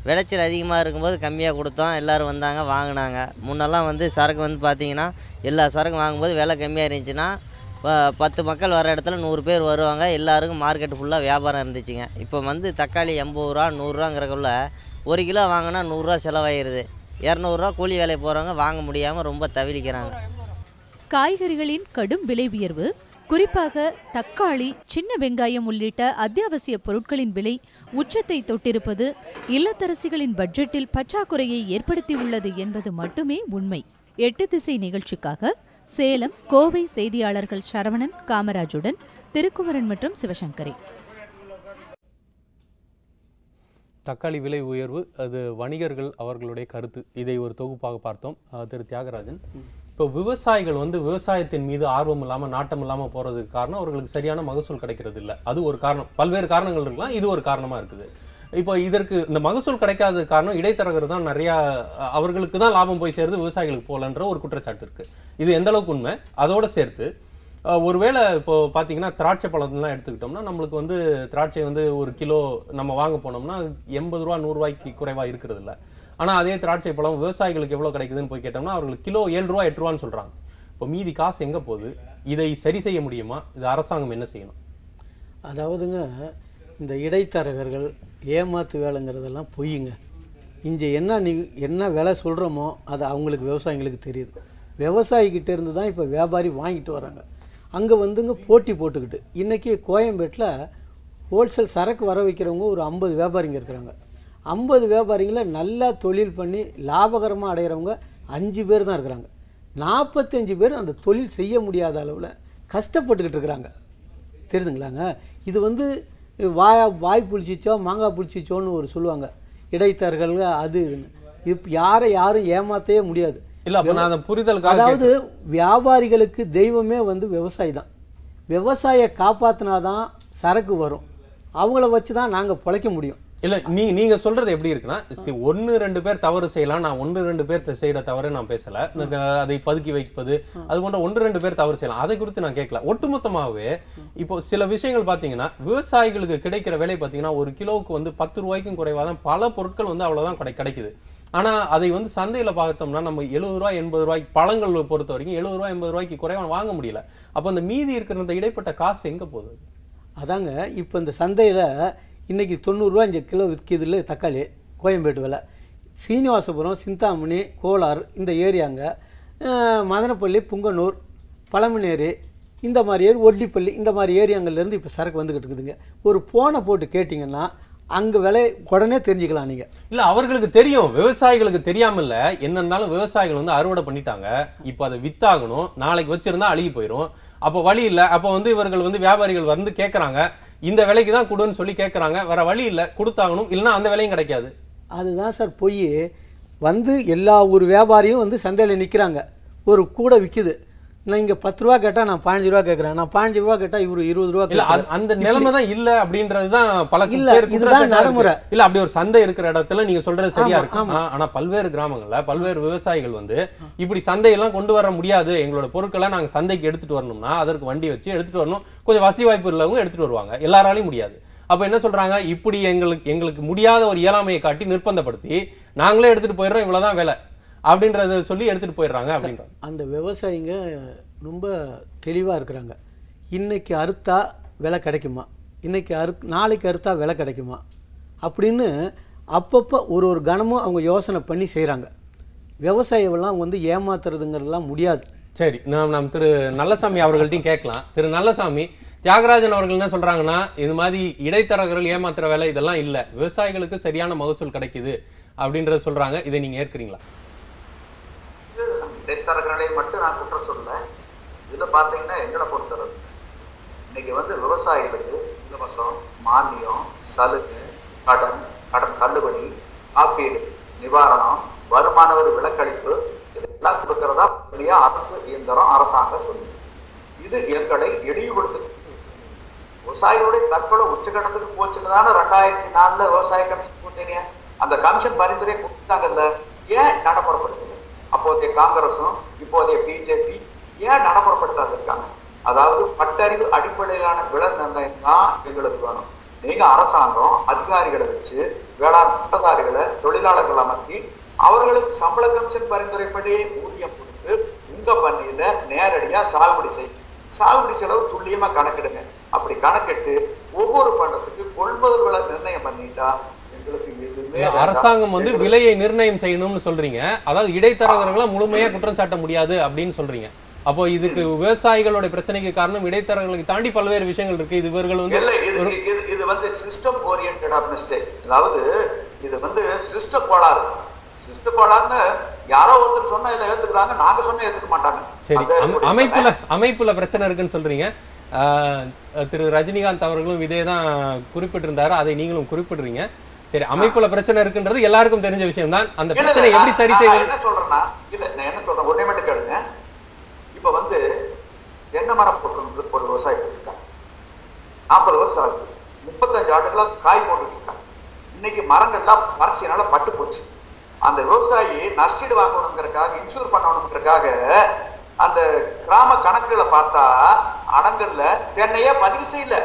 விளைச்சல் அதிகமாக இருக்கும்போது கம்மியாக கொடுத்தோம் எல்லோரும் வந்தாங்க வாங்கினாங்க முன்னெல்லாம் வந்து சரக்கு வந்து பார்த்தீங்கன்னா எல்லா சரக்கும் வாங்கும்போது விலை கம்மியாக இருந்துச்சுன்னா ப- பத்து மக்கள் வர இடத்துல நூறு பேர் வருவாங்க எல்லாருக்கும் மார்க்கெட் ஃபுல்லாக வியாபாரம் இருந்துச்சுங்க இப்போ வந்து தக்காளி எண்பது ரூபா நூறுரூவாங்கிறக்குள்ள ஒரு கிலோ வாங்கினா நூறுரூவா செலவாயிருது இரநூறுவா கூலி வேலைக்கு போகிறவங்க வாங்க முடியாமல் ரொம்ப தவிலிக்கிறாங்க காய்கறிகளின் கடும் விலை உயர்வு குறிப்பாக தக்காளி சின்ன வெங்காயம் உள்ளிட்ட அத்தியாவசிய பொருட்களின் விலை உச்சத்தை தொட்டிருப்பது இல்லத்தரசிகளின் பட்ஜெட்டில் பற்றாக்குறையை ஏற்படுத்தியுள்ளது என்பது மட்டுமே உண்மை எட்டு திசை நிகழ்ச்சிக்காக சேலம் கோவை செய்தியாளர்கள் சரவணன் காமராஜுடன் திருக்குமரன் மற்றும் சிவசங்கரி தக்காளி விலை உயர்வு அது வணிகர்கள் அவர்களுடைய கருத்து இதை ஒரு தொகுப்பாக பார்த்தோம் அஹ் திரு தியாகராஜன் இப்போ விவசாயிகள் வந்து விவசாயத்தின் மீது ஆர்வம் இல்லாமல் நாட்டம் இல்லாமல் போகிறதுக்கு காரணம் அவர்களுக்கு சரியான மகசூல் கிடைக்கிறது இல்லை அது ஒரு காரணம் பல்வேறு காரணங்கள் இருக்கலாம் இது ஒரு காரணமாக இருக்குது இப்போ இதற்கு இந்த மகசூல் கிடைக்காதது காரணம் இடைத்தரகர் தான் நிறையா அஹ், அவர்களுக்கு தான் லாபம் போய் சேருது விவசாயிகளுக்கு போகலன்ற ஒரு குற்றச்சாட்டு இருக்குது இது எந்த அளவுக்கு உண்மை அதோட சேர்த்து அஹ், ஒருவேளை இப்போ பார்த்தீங்கன்னா திராட்சை பழம்லாம் எடுத்துக்கிட்டோம்னா நம்மளுக்கு வந்து திராட்சை வந்து ஒரு கிலோ நம்ம வாங்க போனோம்னா எண்பது ரூபா நூறுரூவாய்க்கு குறைவாக இருக்கிறது இல்லை ஆனால் அதே திராட்சை பழம் விவசாயிகளுக்கு எவ்வளோ கிடைக்குதுன்னு போய் கேட்டோம்னா அவர்களுக்கு கிலோ ஏழு ரூபா எட்டு ரூபான்னு சொல்கிறாங்க இப்போ மீதி காசு எங்கே போகுது இதை சரி செய்ய முடியுமா இது அரசாங்கம் என்ன செய்யணும் அதாவதுங்க இந்த இடைத்தரகர்கள் ஏமாத்து வேலைங்கிறதெல்லாம் பொய்யுங்க இங்கே என்ன நீ என்ன விலை சொல்கிறோமோ அது அவங்களுக்கு விவசாயிங்களுக்கு தெரியுது விவசாயிக்கிட்ட இருந்து தான் இப்போ வியாபாரி வாங்கிட்டு வராங்க அங்கே வந்துங்க போட்டி போட்டுக்கிட்டு இன்றைக்கி கோயம்பேட்டில் ஹோல்சேல் சரக்கு வர வைக்கிறவங்க ஒரு ஐம்பது வியாபாரிங்க இருக்கிறாங்க ஐம்பது வியாபாரிங்கள நல்லா தொழில் பண்ணி லாபகரமாக அடைகிறவங்க அஞ்சு பேர் தான் இருக்கிறாங்க நாற்பத்தஞ்சு பேர் அந்த தொழில் செய்ய முடியாத அளவில் கஷ்டப்பட்டுக்கிட்டு இருக்கிறாங்க தெரியுதுங்களாங்க இது வந்து வாய் வாய் புளிச்சிச்சோ மாங்காய் புளிச்சிச்சோன்னு ஒரு சொல்லுவாங்க இடைத்தரகர்கள் அது இதுன்னு இப்போ யாரை யாரும் ஏமாற்றவே முடியாது இல்ல, அப்ப நான் அந்த புரிதலுக்காக அதாவது வியாபாரிகளுக்கு தெய்வமே வந்து விவசாயி தான் விவசாய காப்பாற்றினாதான் சரக்கு வரும் அவங்கள வச்சு தான் நாங்கள் பிழைக்க முடியும் இல்ல நீ நீங்க சொல்றது எப்படி இருக்குன்னா சி- ஒண்ணு ரெண்டு பேர் தவறு செய்யலாம் நான் ஒன்று ரெண்டு பேர் த- செய்யற தவறு நான் பேசல எனக்கு அதை பதுக்கி வைப்பது அது போன்ற ஒன்று ரெண்டு பேர் தவறு செய்யலாம் அதை குறித்து நான் கேட்கல ஒட்டுமொத்தமாகவே இப்போ சில விஷயங்கள் பாத்தீங்கன்னா விவசாயிகளுக்கு கிடைக்கிற விலை பாத்தீங்கன்னா ஒரு கிலோவுக்கு வந்து பத்து ரூபாய்க்கும் குறைவாக தான் பல பொருட்கள் வந்து அவ்வளவுதான் கிடை கிடைக்குது ஆனா அதை வந்து சந்தையில பார்த்தோம்னா நம்ம எழுபது ரூபாய் எண்பது ரூபாய்க்கு பழங்கள் பொறுத்த வரைக்கும் எழுபது ரூபாய் எண்பது ரூபாய்க்கு குறைவா வாங்க முடியல அப்போ அந்த மீதி இருக்கிற அந்த இடைப்பட்ட காசு எங்க போகுது அதாங்க இப்போ இந்த சந்தையில் இன்னைக்கு தொண்ணூறுரூவா இங்கே கிலோ விற்கிதுல தக்காளி கோயம்பேட்டு விலை சீனிவாசபுரம் சிந்தாமணி கோலார் இந்த ஏரியாங்க அஹ், மதனப்பள்ளி புங்கனூர் பழமநேரி இந்த மாதிரி ஏரி ஒட்டிப்பள்ளி இந்த மாதிரி ஏரியாங்கள்லேருந்து இப்போ சரக்கு வந்துக்கிட்டு இருக்குதுங்க ஒரு போனை போட்டு கேட்டிங்கன்னா அங்கே விலை உடனே தெரிஞ்சுக்கலாம் நீங்கள் இல்ல அவர்களுக்கு தெரியும் விவசாயிகளுக்கு தெரியாம இல்ல என்ன இருந்தாலும் விவசாயிகள் வந்து அறுவடை பண்ணிட்டாங்க இப்போ அதை வித்தாகணும் நாளைக்கு வச்சிருந்தா அழுகி போயிடும் அப்போ வழி இல்ல அப்போ வந்து இவர்கள் வந்து வியாபாரிகள் வந்து கேட்கறாங்க இந்த விலைக்கு தான் கொடுன்னு சொல்லி கேட்கறாங்க வேற வழி இல்ல கொடுத்தாகணும் இல்லைன்னா அந்த விலையும் கிடைக்காது அதுதான் சார் பொய் வந்து எல்லா ஊர் வியாபாரியும் வந்து சந்தையில் நிற்கிறாங்க ஒரு கூடை விற்கிது நான் இங்கே பத்து ரூபா கேட்டால் நான் பதினஞ்சு ரூபா கேட்குறேன் நான் பதினஞ்சு ரூபா கேட்டால் இவரு இருபது ரூபா இல்ல அது- கேட்குறாரு. அந்த நிலைமை தான் இல்ல அப்படின்றது தான் பல இல்ல, பேர் இதுதான் குற்றச்சாட்டா இருக்கு. நடைமுறை. இல்ல அப்படி ஒரு சந்தை இருக்கிற இடத்துல நீங்க சொல்றது சரியா ஆமா, இருக்கு ஆமா. ஆ, ஆனா பல்வேறு கிராமங்கள்ல பல்வேறு விவசாயிகள் வந்து இப்படி சந்தையெல்லாம் கொண்டு வர முடியாது எங்களோட பொருட்களை நாங்க சந்தைக்கு எடுத்துட்டு வரணும்னா அதற்கு வண்டி வச்சு எடுத்துட்டு வரணும் கொஞ்சம் வசதி வாய்ப்பு உள்ளவங்க எடுத்துட்டு வருவாங்க எல்லாராலையும் முடியாது அப்ப என்ன சொல்றாங்க இப்படி எங்களுக்கு எங்களுக்கு முடியாத ஒரு இயலாமையை காட்டி நிர்பந்தப்படுத்தி நாங்களே எடுத்துட்டு போயிடுறோம் இவ்வளவுதான் வேலை அப்படின்றத சொல்லி எடுத்துட்டு போயிடுறாங்க அப்படின்றாங்க அந்த விவசாயிங்க ரொம்ப தெளிவாக இருக்கிறாங்க இன்னைக்கு அறுத்தா விலை கிடைக்குமா இன்னைக்கு அறு நாளைக்கு அறுத்தா விலை கிடைக்குமா அப்படின்னு அப்பப்போ ஒரு ஒரு கணமும் அவங்க யோசனை பண்ணி செய்கிறாங்க விவசாயிகள்லாம் வந்து ஏமாத்துறதுங்கிறதெல்லாம் முடியாது சரி நாம் நாம் திரு நல்லசாமி அவர்கள்ட்டையும் கேட்கலாம் திரு நல்லசாமி தியாகராஜன் அவர்கள் என்ன சொல்றாங்கன்னா இது மாதிரி இடைத்தரகர்கள் ஏமாத்துற வேலை இதெல்லாம் இல்ல விவசாயிகளுக்கு சரியான மகசூல் கிடைக்குது அப்படின்றத சொல்றாங்க இதை நீங்க ஏற்கிறீங்களா இடைத்தரகர்களை மட்டும் நான் குற்றம் சொல்ல இதுல பாத்தீங்கன்னா எங்களை பொறுத்தளவு இன்னைக்கு வந்து விவசாயிகளுக்கு இலவசம் மானியம் சலுகை கடன் கடன் தள்ளுபடி காப்பீடு நிவாரணம் வருமான வரி விலக்களிப்பு இதெல்லாம் கொடுக்கறதா உண்மையா அரசு இயந்திரம் அரசாங்கம் சொல்லுது இது எங்களை இழிவுபடுத்து விவசாயிகளுடைய தற்கொலை உச்சகட்டத்துக்கு போச்சுன்னு தானே ரெண்டாயிரத்தி நாலுல விவசாய கமிஷன் போட்டீங்க அந்த கமிஷன் பரிந்துரை கொடுத்தாங்கல்ல ஏன் நடைமுறைப்படுத்தல அப்போதைய காங்கிரஸும் இப்போதைய பிஜேபி ஏன் நடைமுறைப்படுத்தாது இருக்காங்க அதாவது பட்டறிவு அடிப்படையிலான விலை நிர்ணயம் தான் எங்களுக்கு வேணும் நீங்க அரசாங்கம் அதிகாரிகளை வச்சு வேளாண் பட்டதாரிகளை தொழிலாளர்கள் அமர்த்தி அவர்களுக்கு சம்பள கமிஷன் பரிந்துரைப்படி ஊதியம் கொடுத்து உங்க பண்ணையில நேரடியா சாகுபடி செய்யும் சாகுபடி செலவு துல்லியமா கணக்கிடுங்க அப்படி கணக்கிட்டு ஒவ்வொரு பண்டத்துக்கு கொள்முதல் விலை நிர்ணயம் பண்ணிட்டா எங்களுக்கு எதுவுமே இல்ல, வேண்டாம். அரசாங்கம் வந்து விலையை நிர்ணயம் செய்யணும்னு சொல்றீங்க அதாவது இடைத்தரகர்களை முழுமையா குற்றம் சாட்ட முடியாது அப்படின்னு சொல்றீங்க அப்போ இதுக்கு விவசாயிகளோட பிரச்சனைக்கு காரணம் இடைத்தரகர்களை தாண்டி பல்வேறு விஷயங்கள் இருக்கு இது இவர்கள் வந்து இல்ல இது ஒரு இது இது வந்து சிஸ்டம் ஓரியன்ட் மிஸ்டேக் அதாவது இது வந்து சிஸ்டம் கோளாறு சிஸ்டம் கோளாறுன்னு யாரோ ஒருத்தர் சொன்னா இதை ஏத்துக்கிறாங்க நாங்க சொன்னா ஏத்துக்க மாட்டாங்க சரி அது அம- ஒரு அமைப்புல அமைப்புல பிரச்சனை இருக்குன்னு சொல்றீங்க ஆஹ், திரு ரஜினிகாந்த் அவர்களும் இதே தான் குறிப்பிட்டிருந்தாரு அதை நீங்களும் குறிப்பிடுறீங்க சரி அமைப்புல பிரச்சனை இருக்குன்றது எல்லாருக்கும் தெரிஞ்ச விஷயம் தான் அந்த இல்ல, இல்ல, பிரச்சனை எப்படி நான் சரி நான் செய்வது என்ன சொல்றேன்னா இல்ல நான் என்ன சொல்றேன் ஒன்னே மட்டும் கேளுங்க இப்ப வந்து தென்னை மரம் போட்டு ஒரு விவசாயி போட்டுருக்காங்க நாற்பது வருஷம் ஆகுது முப்பத்தஞ்சு ஆண்டுகளா காய் போட்டுட்டு இருக்காங்க இன்னைக்கு மரங்கள்லாம் வறட்சியினால பட்டு போச்சு அந்த விவசாயி நஷ்டீடு வாங்கணுங்கிறதுக்காக இன்சூர் பண்ணணுங்கிறதுக்காக அந்த கிராம கணக்குகளை பார்த்தா அடங்கல்ல தென்னையே பதிவு செய்யல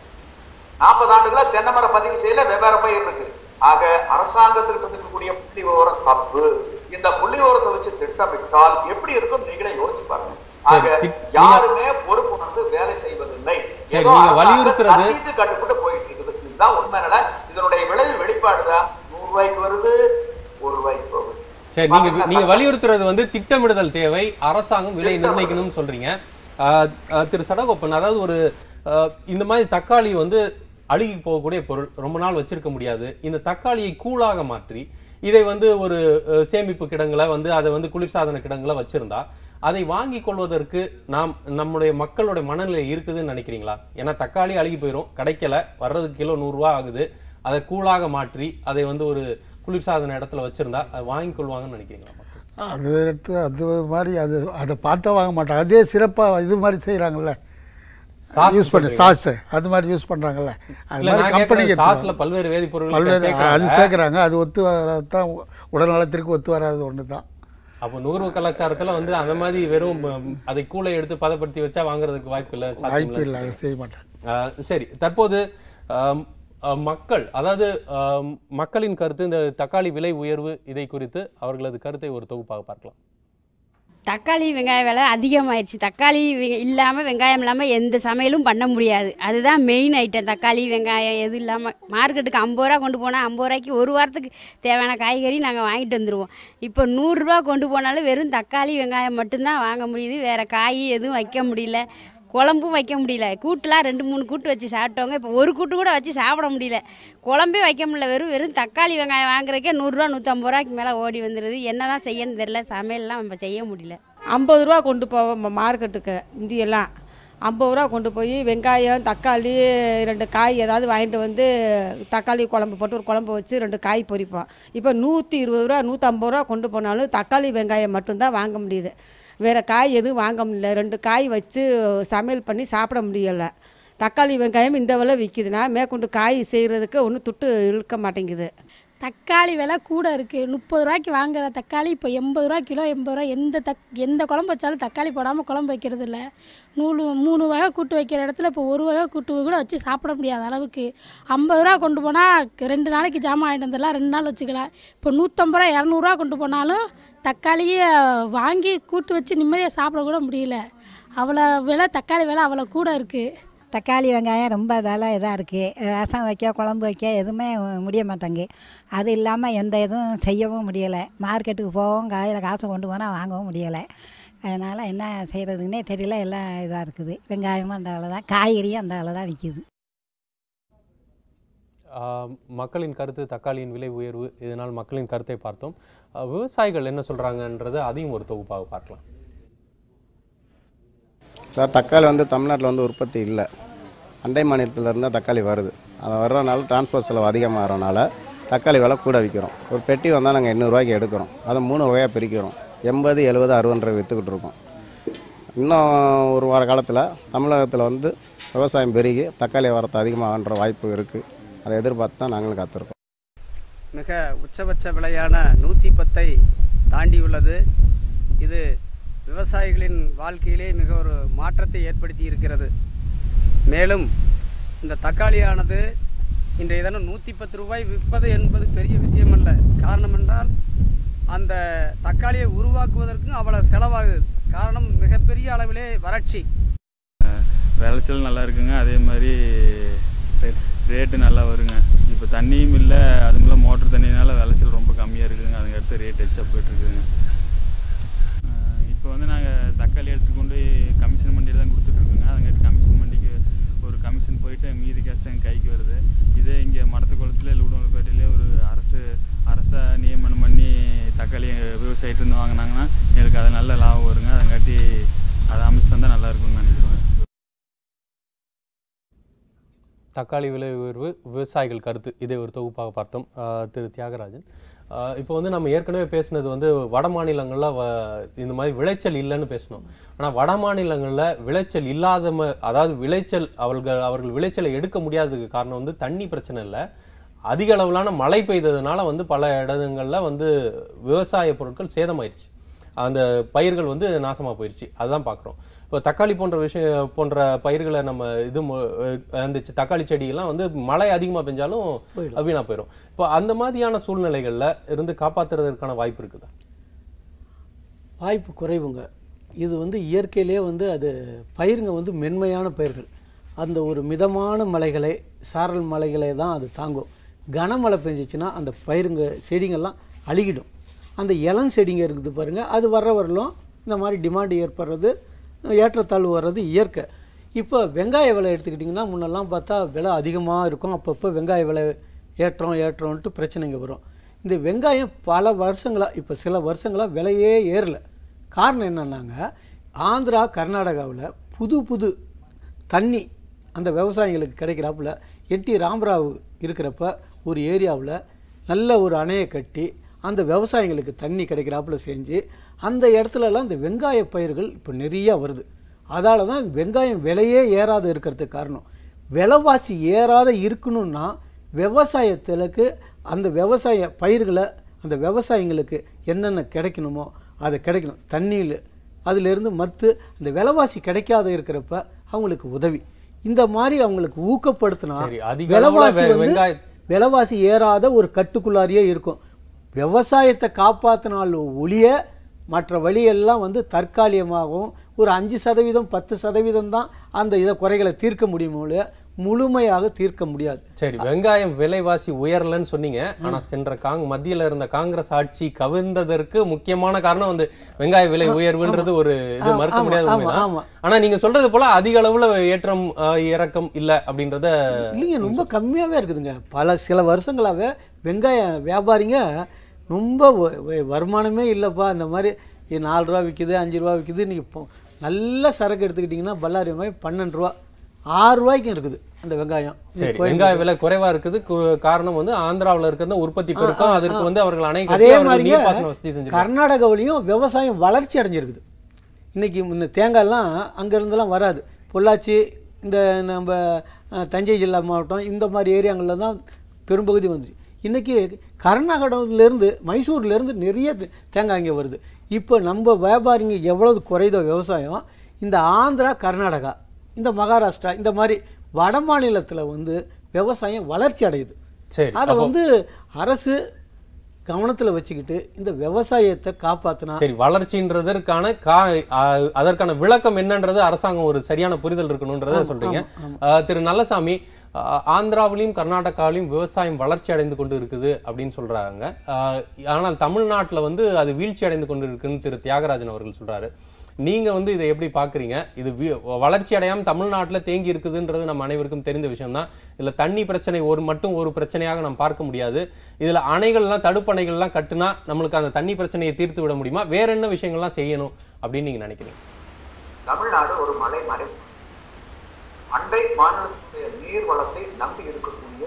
நாற்பது ஆண்டுகளா தென்னை மரம் பதிவு செய்யல வெவ்வேறு பயிர் இருக்கு ஆக அரசாங்கத்திற்கு இருக்கக்கூடிய புள்ளி விவரம் தப்பு இந்த புள்ளி விவரத்தை வச்சு திட்டமிட்டால் எப்படி இருக்கும் நீங்களே யோசிச்சு பாருங்க ஆக சரி, திட்- யாருமே பொறுப்புணர்ந்து வேலை செய்வதில்லை சரி, ஏதோ நீங்க அரசாங்கம் வலியுறுத்துறது- சதித்து கட்டுப்பட்டு போயிட்டு இருக்குது இதுதான் உண்மை நிலை இதனுடைய விளைவு வெளிப்பாடுதான் நூறு ரூபாய்க்கு வருது ஒரு ரூபாய்க்கு போகுது சரி நீங்க நீங்க வலியுறுத்துறது வந்து திட்டமிடுதல் தேவை அரசாங்கம் விலை நிர்ணயிக்கணும்னு சொல்றீங்க ஆஹ், ஆஹ், திரு சடகோப்பன் அதாவது ஒரு ஆஹ், இந்த மாதிரி தக்காளி வந்து அழுகி போகக்கூடிய பொருள் ரொம்ப நாள் வச்சிருக்க முடியாது இந்த தக்காளியை கூழாக மாற்றி இதை வந்து ஒரு அஹ், சேமிப்பு கிடங்குல வந்து அதை வந்து குளிர்சாதன கிடங்குல வச்சிருந்தா அதை வாங்கி கொள்வதற்கு நாம் நம்முடைய மக்களுடைய மனநிலை இருக்குதுன்னு நினைக்கிறீங்களா ஏன்னா தக்காளி அழுகி போயிடும் கிடைக்கல வர்றதுக்கு கிலோ நூறுரூவா ஆகுது அதை கூழாக மாற்றி அதை வந்து ஒரு குளிர்சாதன இடத்துல வச்சிருந்தா அதை வாங்கி கொள்வாங்கன்னு நினைக்கிறீங்களா அது எடுத்து அது மாதிரி அது அதை பார்த்தா வாங்க மாட்டாங்க அதே சிறப்பாக இது மாதிரி செய்கிறாங்கல்ல Sauce யூஸ் பண்ணி சொல்றீங்க. சாஸ் அது மாதிரி யூஸ் பண்ணுறாங்கல்ல அது இல்ல, மாதிரி நான் கம்பெனிக்கு கேட்கறது sauceல பல்வேறு வேதிப்பொருட்கள் பல்வேறு சேர்க்கறாங்க. அது சேர்க்குறாங்க அது ஒத்து வராது தான் உடல் நலத்திற்கு ஒத்து வராது ஒன்று தான் அப்போ நுகர்வு கலாச்சாரத்துல வந்து அந்த மாதிரி வெறும் ம், அதை கூளை எடுத்து பதப்படுத்தி வச்சா வாங்குறதுக்கு வாய்ப்பு இல்லை சாத்தியம் வாய்ப்பு இல்லை இல்லைன்னு அதை செய்ய மாட்டாங்க ஆஹ் சரி தற்போது ஆம், ஆஹ் மக்கள் அதாவது ஆம், மக்களின் கருத்து இந்த தக்காளி விலை உயர்வு இதை குறித்து அவர்களது கருத்தை ஒரு தொகுப்பாக பார்க்கலாம் தக்காளி வெங்காய விலை அதிகமாயிருச்சு தக்காளி இல்லாமல் வெங்காயம் இல்லாமல் எந்த சமையலும் பண்ண முடியாது அதுதான் மெயின் ஐட்டம் தக்காளி வெங்காயம் எது இல்லாமல் மார்க்கெட்டுக்கு ஐம்பது ரூபா கொண்டு போனால் ஐம்பது ரூபாய்க்கு ஒரு வாரத்துக்கு தேவையான காய்கறி நாங்கள் வாங்கிட்டு வந்துடுவோம் இப்போ நூறுரூவா கொண்டு போனாலும் வெறும் தக்காளி வெங்காயம் மட்டும்தான் வாங்க முடியுது வேறு காய் எதுவும் வைக்க முடியல குழம்பும் வைக்க முடியல கூட்டுலாம் ரெண்டு மூணு கூட்டு வச்சு சாப்பிட்டவங்க இப்போ ஒரு கூட்டு கூட வச்சு சாப்பிட முடியல குழம்பே வைக்க முடியல வெறும் வெறும் தக்காளி வெங்காயம் வாங்குறதுக்கே நூறுரூவா நூற்றம்பது ரூபாய்க்கு மேலே ஓடி வந்துடுது என்ன தான் செய்யணும்னு தெரில சமையல்லாம் நம்ம செய்ய முடியல ஐம்பது ரூபா கொண்டு போவோம் ம- மார்க்கெட்டுக்கு இந்தியெல்லாம் ஐம்பது ரூபா கொண்டு போய் வெங்காயம் தக்காளி ரெண்டு காய் ஏதாவது வாங்கிட்டு வந்து தக்காளி குழம்பு போட்டு ஒரு குழம்பு வச்சு ரெண்டு காய் பொரிப்போம் இப்போ நூற்றி இருபது ரூபா நூற்றம்பது ரூபா கொண்டு போனாலும் தக்காளி வெங்காயம் மட்டும்தான் வாங்க முடியுது வேறு காய் எதுவும் வாங்க முடியல ரெண்டு காய் வச்சு சமையல் பண்ணி சாப்பிட முடியலை தக்காளி வெங்காயம் இந்த விலை விற்கிதுன்னா மேற்கொண்டு காய் செய்கிறதுக்கு ஒன்றும் துட்டு இழுக்க மாட்டேங்குது தக்காளி விலை கூட இருக்குது முப்பது ரூபாய்க்கு வாங்குற தக்காளி இப்போ எண்பது ரூபா கிலோ எண்பது ரூபா எந்த தக் எந்த குழம்பு வச்சாலும் தக்காளி போடாமல் குழம்பு வைக்கிறது இல்லை நூறு மூணு வகை கூட்டு வைக்கிற இடத்துல இப்போ ஒரு வகை கூட்டு கூட வச்சு சாப்பிட முடியாத அளவுக்கு ஐம்பது ரூபா கொண்டு போனால் ரெண்டு நாளைக்கு ஜாமான் வாங்கிட்டு வந்துடலாம் ரெண்டு நாள் வச்சுக்கலாம் இப்போ நூற்றம்பது ரூபா இரநூறுவா கொண்டு போனாலும் தக்காளியை வாங்கி கூட்டு வச்சு நிம்மதியாக சாப்பிட கூட முடியல அவ்வளோ விலை தக்காளி விலை அவ்வளோ கூட இருக்குது தக்காளி வெங்காயம் ரொம்ப விலை இதாக இருக்குது ரசம் வைக்க குழம்பு வைக்க எதுவுமே முடிய மாட்டேங்கு அது இல்லாமல் எந்த இதுவும் செய்யவும் முடியலை மார்க்கெட்டுக்கு போகவும் கையில் காசு கொண்டு போனால் வாங்கவும் முடியலை அதனால் என்ன செய்கிறதுன்னே தெரியல எல்லாம் இதாக இருக்குது வெங்காயமும் அந்த அளவு தான் காய்கறியும் அந்த அளவு தான் விற்கிது ஆஹ் மக்களின் கருத்து தக்காளியின் விலை உயர்வு இதனால் மக்களின் கருத்தை பார்த்தோம் ஆஹ் விவசாயிகள் என்ன சொல்றாங்கன்றது அதையும் ஒரு தொகுப்பாக பார்க்கலாம் சார் தக்காளி வந்து தமிழ்நாட்டில் வந்து உற்பத்தி இல்லை அண்டை மாநிலத்தில் இருந்தால் தக்காளி வருது அது வர்றதுனால டிரான்ஸ்போர்ட் செலவு அதிகமாகறனால தக்காளி விலை கூட விற்கிறோம் ஒரு பெட்டி வந்தால் நாங்கள் எண்ணூறுரூவாய்க்கு எடுக்கிறோம் அதை மூணு வகையாக பிரிக்கிறோம் எண்பது எழுபது அறுபது விற்றுக்கிட்டு இருக்கோம் இன்னும் ஒரு வார காலத்தில் தமிழகத்தில் வந்து விவசாயம் பெருகி தக்காளி வரத்து அதிகமாகன்ற வாய்ப்பு இருக்குது அதை எதிர்பார்த்து தான் நாங்களும் காத்திருக்கோம் மிக உச்சபட்ச விலையான நூற்றி பத்தை தாண்டியுள்ளது இது விவசாயிகளின் வாழ்க்கையிலே மிக ஒரு மாற்றத்தை ஏற்படுத்தி இருக்கிறது மேலும் இந்த தக்காளியானது இன்றைய தினம் நூற்றி பத்து ரூபாய் விற்பது என்பது பெரிய விஷயம் அல்ல காரணம் என்றால் அந்த தக்காளியை உருவாக்குவதற்கும் அவ்வளவு செலவாகுது காரணம் மிகப்பெரிய அளவிலே வறட்சி விளைச்சல் நல்லா இருக்குங்க அதே மாதிரி ரேட்டு நல்லா வருங்க இப்போ தண்ணியும் இல்லை அதுவும் இல்லை மோட்டர் தண்ணினால விளைச்சல் ரொம்ப கம்மியாக இருக்குதுங்க அதுக்கு அடுத்து ரேட் எச்சா போயிட்டுருக்குதுங்க இப்போ வந்து நாங்கள் தக்காளி எடுத்துட்டு கொண்டு போய் கமிஷன் மண்டியில் தான் கொடுத்துட்ருக்குங்க அதுங்காட்டி கமிஷன் மண்டிக்கு ஒரு கமிஷன் போயிட்டு மீதி காசு எங்கள் கைக்கு வருது இதே இங்கே மடத்து குளத்துல லூடோம்பேட்டையிலே ஒரு அரசு அரசை நியமனம் பண்ணி தக்காளி விவசாயிட்டு வாங்கினாங்கன்னா எங்களுக்கு அது நல்ல லாபம் வருங்க அதுங்காட்டி அதை அமைச்சு தந்தால் நல்லா இருக்கும்னு நினைக்கிறோம் தக்காளி விலை உயர்வு விவசாயிகள் கருத்து இதை ஒரு தொகுப்பாக பார்த்தோம் ஆஹ் திரு தியாகராஜன் ஆஹ் இப்போ வந்து நம்ம ஏற்கனவே பேசினது வந்து வட மாநிலங்களில் வ இந்த மாதிரி விளைச்சல் இல்லைன்னு பேசணும் ஆனால் வட மாநிலங்களில் விளைச்சல் இல்லாத ம- அதாவது விளைச்சல் அவர்கள் அவர்கள் விளைச்சலை எடுக்க முடியாததுக்கு காரணம் வந்து தண்ணி பிரச்சனை இல்லை அதிக அளவிலான மழை பெய்ததுனால வந்து பல இடங்களில் வந்து விவசாய பொருட்கள் சேதமாயிருச்சு அந்த பயிர்கள் வந்து நாசமாக போயிடுச்சு அதுதான் பார்க்குறோம் இப்போ தக்காளி போன்ற விஷயம் போன்ற பயிர்களை நம்ம இது மு- அஹ் அந்த செ- தக்காளி செடியெல்லாம் வந்து மழை அதிகமாக பெஞ்சாலும் போயிடும். வீணாக போயிடும் இப்போ அந்த மாதிரியான சூழ்நிலைகளில் இருந்து காப்பாற்றுறதுக்கான வாய்ப்பு இருக்குதா வாய்ப்பு குறைவுங்க இது வந்து இயற்கையிலே வந்து அது பயிருங்க வந்து மென்மையான பயிர்கள் அந்த ஒரு மிதமான மலைகளை சாரல் மலைகளை தான் அது தாங்கும் கனமழை பெஞ்சிச்சுன்னா அந்த பயிருங்க செடிங்கெல்லாம் அழுகிடும் அந்த இளம் செடிங்க இருக்குது பாருங்கள் அது வர்ற வரலும் இந்த மாதிரி டிமாண்ட் ஏற்படுறது ஏற்றத்தாழ்வு வர்றது இயற்கை இப்போ வெங்காய விலை எடுத்துக்கிட்டிங்கன்னா முன்னெல்லாம் பார்த்தா விலை அதிகமாக இருக்கும் அப்பப்போ வெங்காய விலை ஏற்றம் ஏற்றம்ன்ட்டு பிரச்சனைங்க வரும் இந்த வெங்காயம் பல வருஷங்களாக இப்போ சில வருஷங்களாக விலையே ஏறல காரணம் என்னன்னாங்க ஆந்திரா கர்நாடகாவில் புது புது தண்ணி அந்த விவசாயிகளுக்கு கிடைக்கிறாப்புல என்டி ராமராவ் இருக்கிறப்ப ஒரு ஏரியாவில் நல்ல ஒரு அணையை கட்டி அந்த விவசாயிகளுக்கு தண்ணி கிடைக்கிறாப்புல செஞ்சு அந்த இடத்துலலாம் இந்த வெங்காய பயிர்கள் இப்போ நிறையா வருது அதால தான் வெங்காயம் விலையே ஏறாத இருக்கிறதுக்கு காரணம் விலைவாசி ஏறாத இருக்கணும்னா விவசாயத்திலுக்கு அந்த விவசாய பயிர்களை அந்த விவசாயிங்களுக்கு என்னென்ன கிடைக்கணுமோ அது கிடைக்கணும் தண்ணியில் அதிலிருந்து மற்ற அந்த விலைவாசி கிடைக்காத இருக்கிறப்ப அவங்களுக்கு உதவி இந்த மாதிரி அவங்களுக்கு ஊக்கப்படுத்தினா சரி, அதிக அளவுல விலைவாசி வெ- வந்து வெங்காய- விலைவாசி ஏறாத ஒரு கட்டுக்குள்ளாரியே இருக்கும் விவசாயத்தை காப்பாற்றினால் ஒழிய மற்ற வழியெல்லாம் வந்து தற்காலிகமாகவும் ஒரு அஞ்சு சதவீதம் பத்து சதவீதம் தான் அந்த இதை குறைகளை தீர்க்க முடியுமோ ஒழிய முழுமையாக தீர்க்க முடியாது சரி வெங்காயம் விலைவாசி உயரலன்னு சொன்னீங்க ஆனா சென்ற காங் மத்தியில இருந்த காங்கிரஸ் ஆட்சி கவிழ்ந்ததற்கு முக்கியமான காரணம் வந்து வெங்காய விலை உயர்வுன்றது ஒரு இது ஆமா, மறுக்க ஆமா, முடியாத ஆமா, உண்மைதான் ஆமா. ஆனா நீங்க சொல்றது போல அதிக அளவுல ஏற்றம் அஹ், இறக்கம் இல்ல அப்படின்றத இல்லைங்க ரொம்ப கம்மியாகவே இருக்குதுங்க பல சில வருஷங்களாகவே வெங்காய வியாபாரிங்க ரொம்ப வ- வ- வருமானமே இல்லைப்பா இந்த மாதிரி இது நாலு ரூபா விற்கிது அஞ்சு ரூபா விற்கிது நீங்கள் நல்ல சரக்கு எடுத்துக்கிட்டிங்கன்னா பல்லாரி வெங்காயம் பன்னெண்டு ரூபா ஆறு ரூபாய்க்கும் இருக்குது அந்த வெங்காயம் சரி கோயம்புத்தூர். வெங்காய விலை குறைவா இருக்குது கு- காரணம் வந்து ஆந்திராவுல இருக்கிற உற்பத்தி பெருக்கம் ஆ, ஆ, அதற்கு ஆ. வந்து அவர்கள் அணை கட்டி அதே அவர்கள் மாதிரிங்க நீர்ப்பாசன வசதி செஞ்சிருக்காங்க கர்நாடகாவிலையும் விவசாயம் வளர்ச்சி அடைஞ்சிருக்குது இன்னைக்கு இந்த தேங்காய்லாம் அங்கேருந்துலாம் வராது பொள்ளாச்சி இந்த நம்ம அஹ், தஞ்சை ஜில்லா மாவட்டம் இந்த மாதிரி ஏரியாங்களில் தான் பெரும்பகுதி வந்துச்சு இன்றைக்கி கர்நாடகாவிலேருந்து மைசூர்லேருந்து நிறைய தே- தேங்காய் இங்கே வருது இப்போ நம்ம வியாபாரிங்க எவ்வளவு குறைதோ விவசாயம் இந்த ஆந்திரா கர்நாடகா இந்த மகாராஷ்டிரா இந்த மாதிரி வட மாநிலத்தில் வந்து விவசாயம் வளர்ச்சி அடையுது சரி அதை அப்போ- வந்து அரசு கவனத்தில் வச்சுக்கிட்டு இந்த விவசாயத்தை காப்பாற்றினா சரி வளர்ச்சின்றதற்கான கா அஹ், அதற்கான விளக்கம் என்னன்றது அரசாங்கம் ஒரு சரியான புரிதல் இருக்கணுன்றத ஆமா, சொல்றீங்க ஆமா, ஆமா. அஹ், திரு நல்லசாமி அஹ், ஆந்திராவிலையும் கர்நாடகாவிலையும் விவசாயம் வளர்ச்சி அடைந்து கொண்டு இருக்குது அப்படின்னு சொல்றாங்க அஹ், ஆனால் தமிழ்நாட்டில் வந்து அது வீழ்ச்சி அடைந்து கொண்டு இருக்குன்னு திரு தியாகராஜன் அவர்கள் சொல்றாரு நீங்க வந்து இதை எப்படி பாக்குறீங்க இது வி- வளர்ச்சி அடையாம தமிழ்நாட்டில் தேங்கி இருக்குதுன்றது நம்ம அனைவருக்கும் தெரிந்த விஷயம் தான் இதுல தண்ணி பிரச்சனை ஒரு மட்டும் ஒரு பிரச்சனையாக நாம் பார்க்க முடியாது இதுல அணைகள்லாம் தடுப்பணைகள்லாம் கட்டுனா நம்மளுக்கு அந்த தண்ணி பிரச்சனையை தீர்த்து விட முடியுமா வேற என்ன விஷயங்கள்லாம் செய்யணும் அப்படின்னு நீங்க நினைக்கிறீங்க தமிழ்நாடு ஒரு மலை மறை அண்டை மாநிலத்துடைய நீர் வளத்தை நம்பி இருக்கக்கூடிய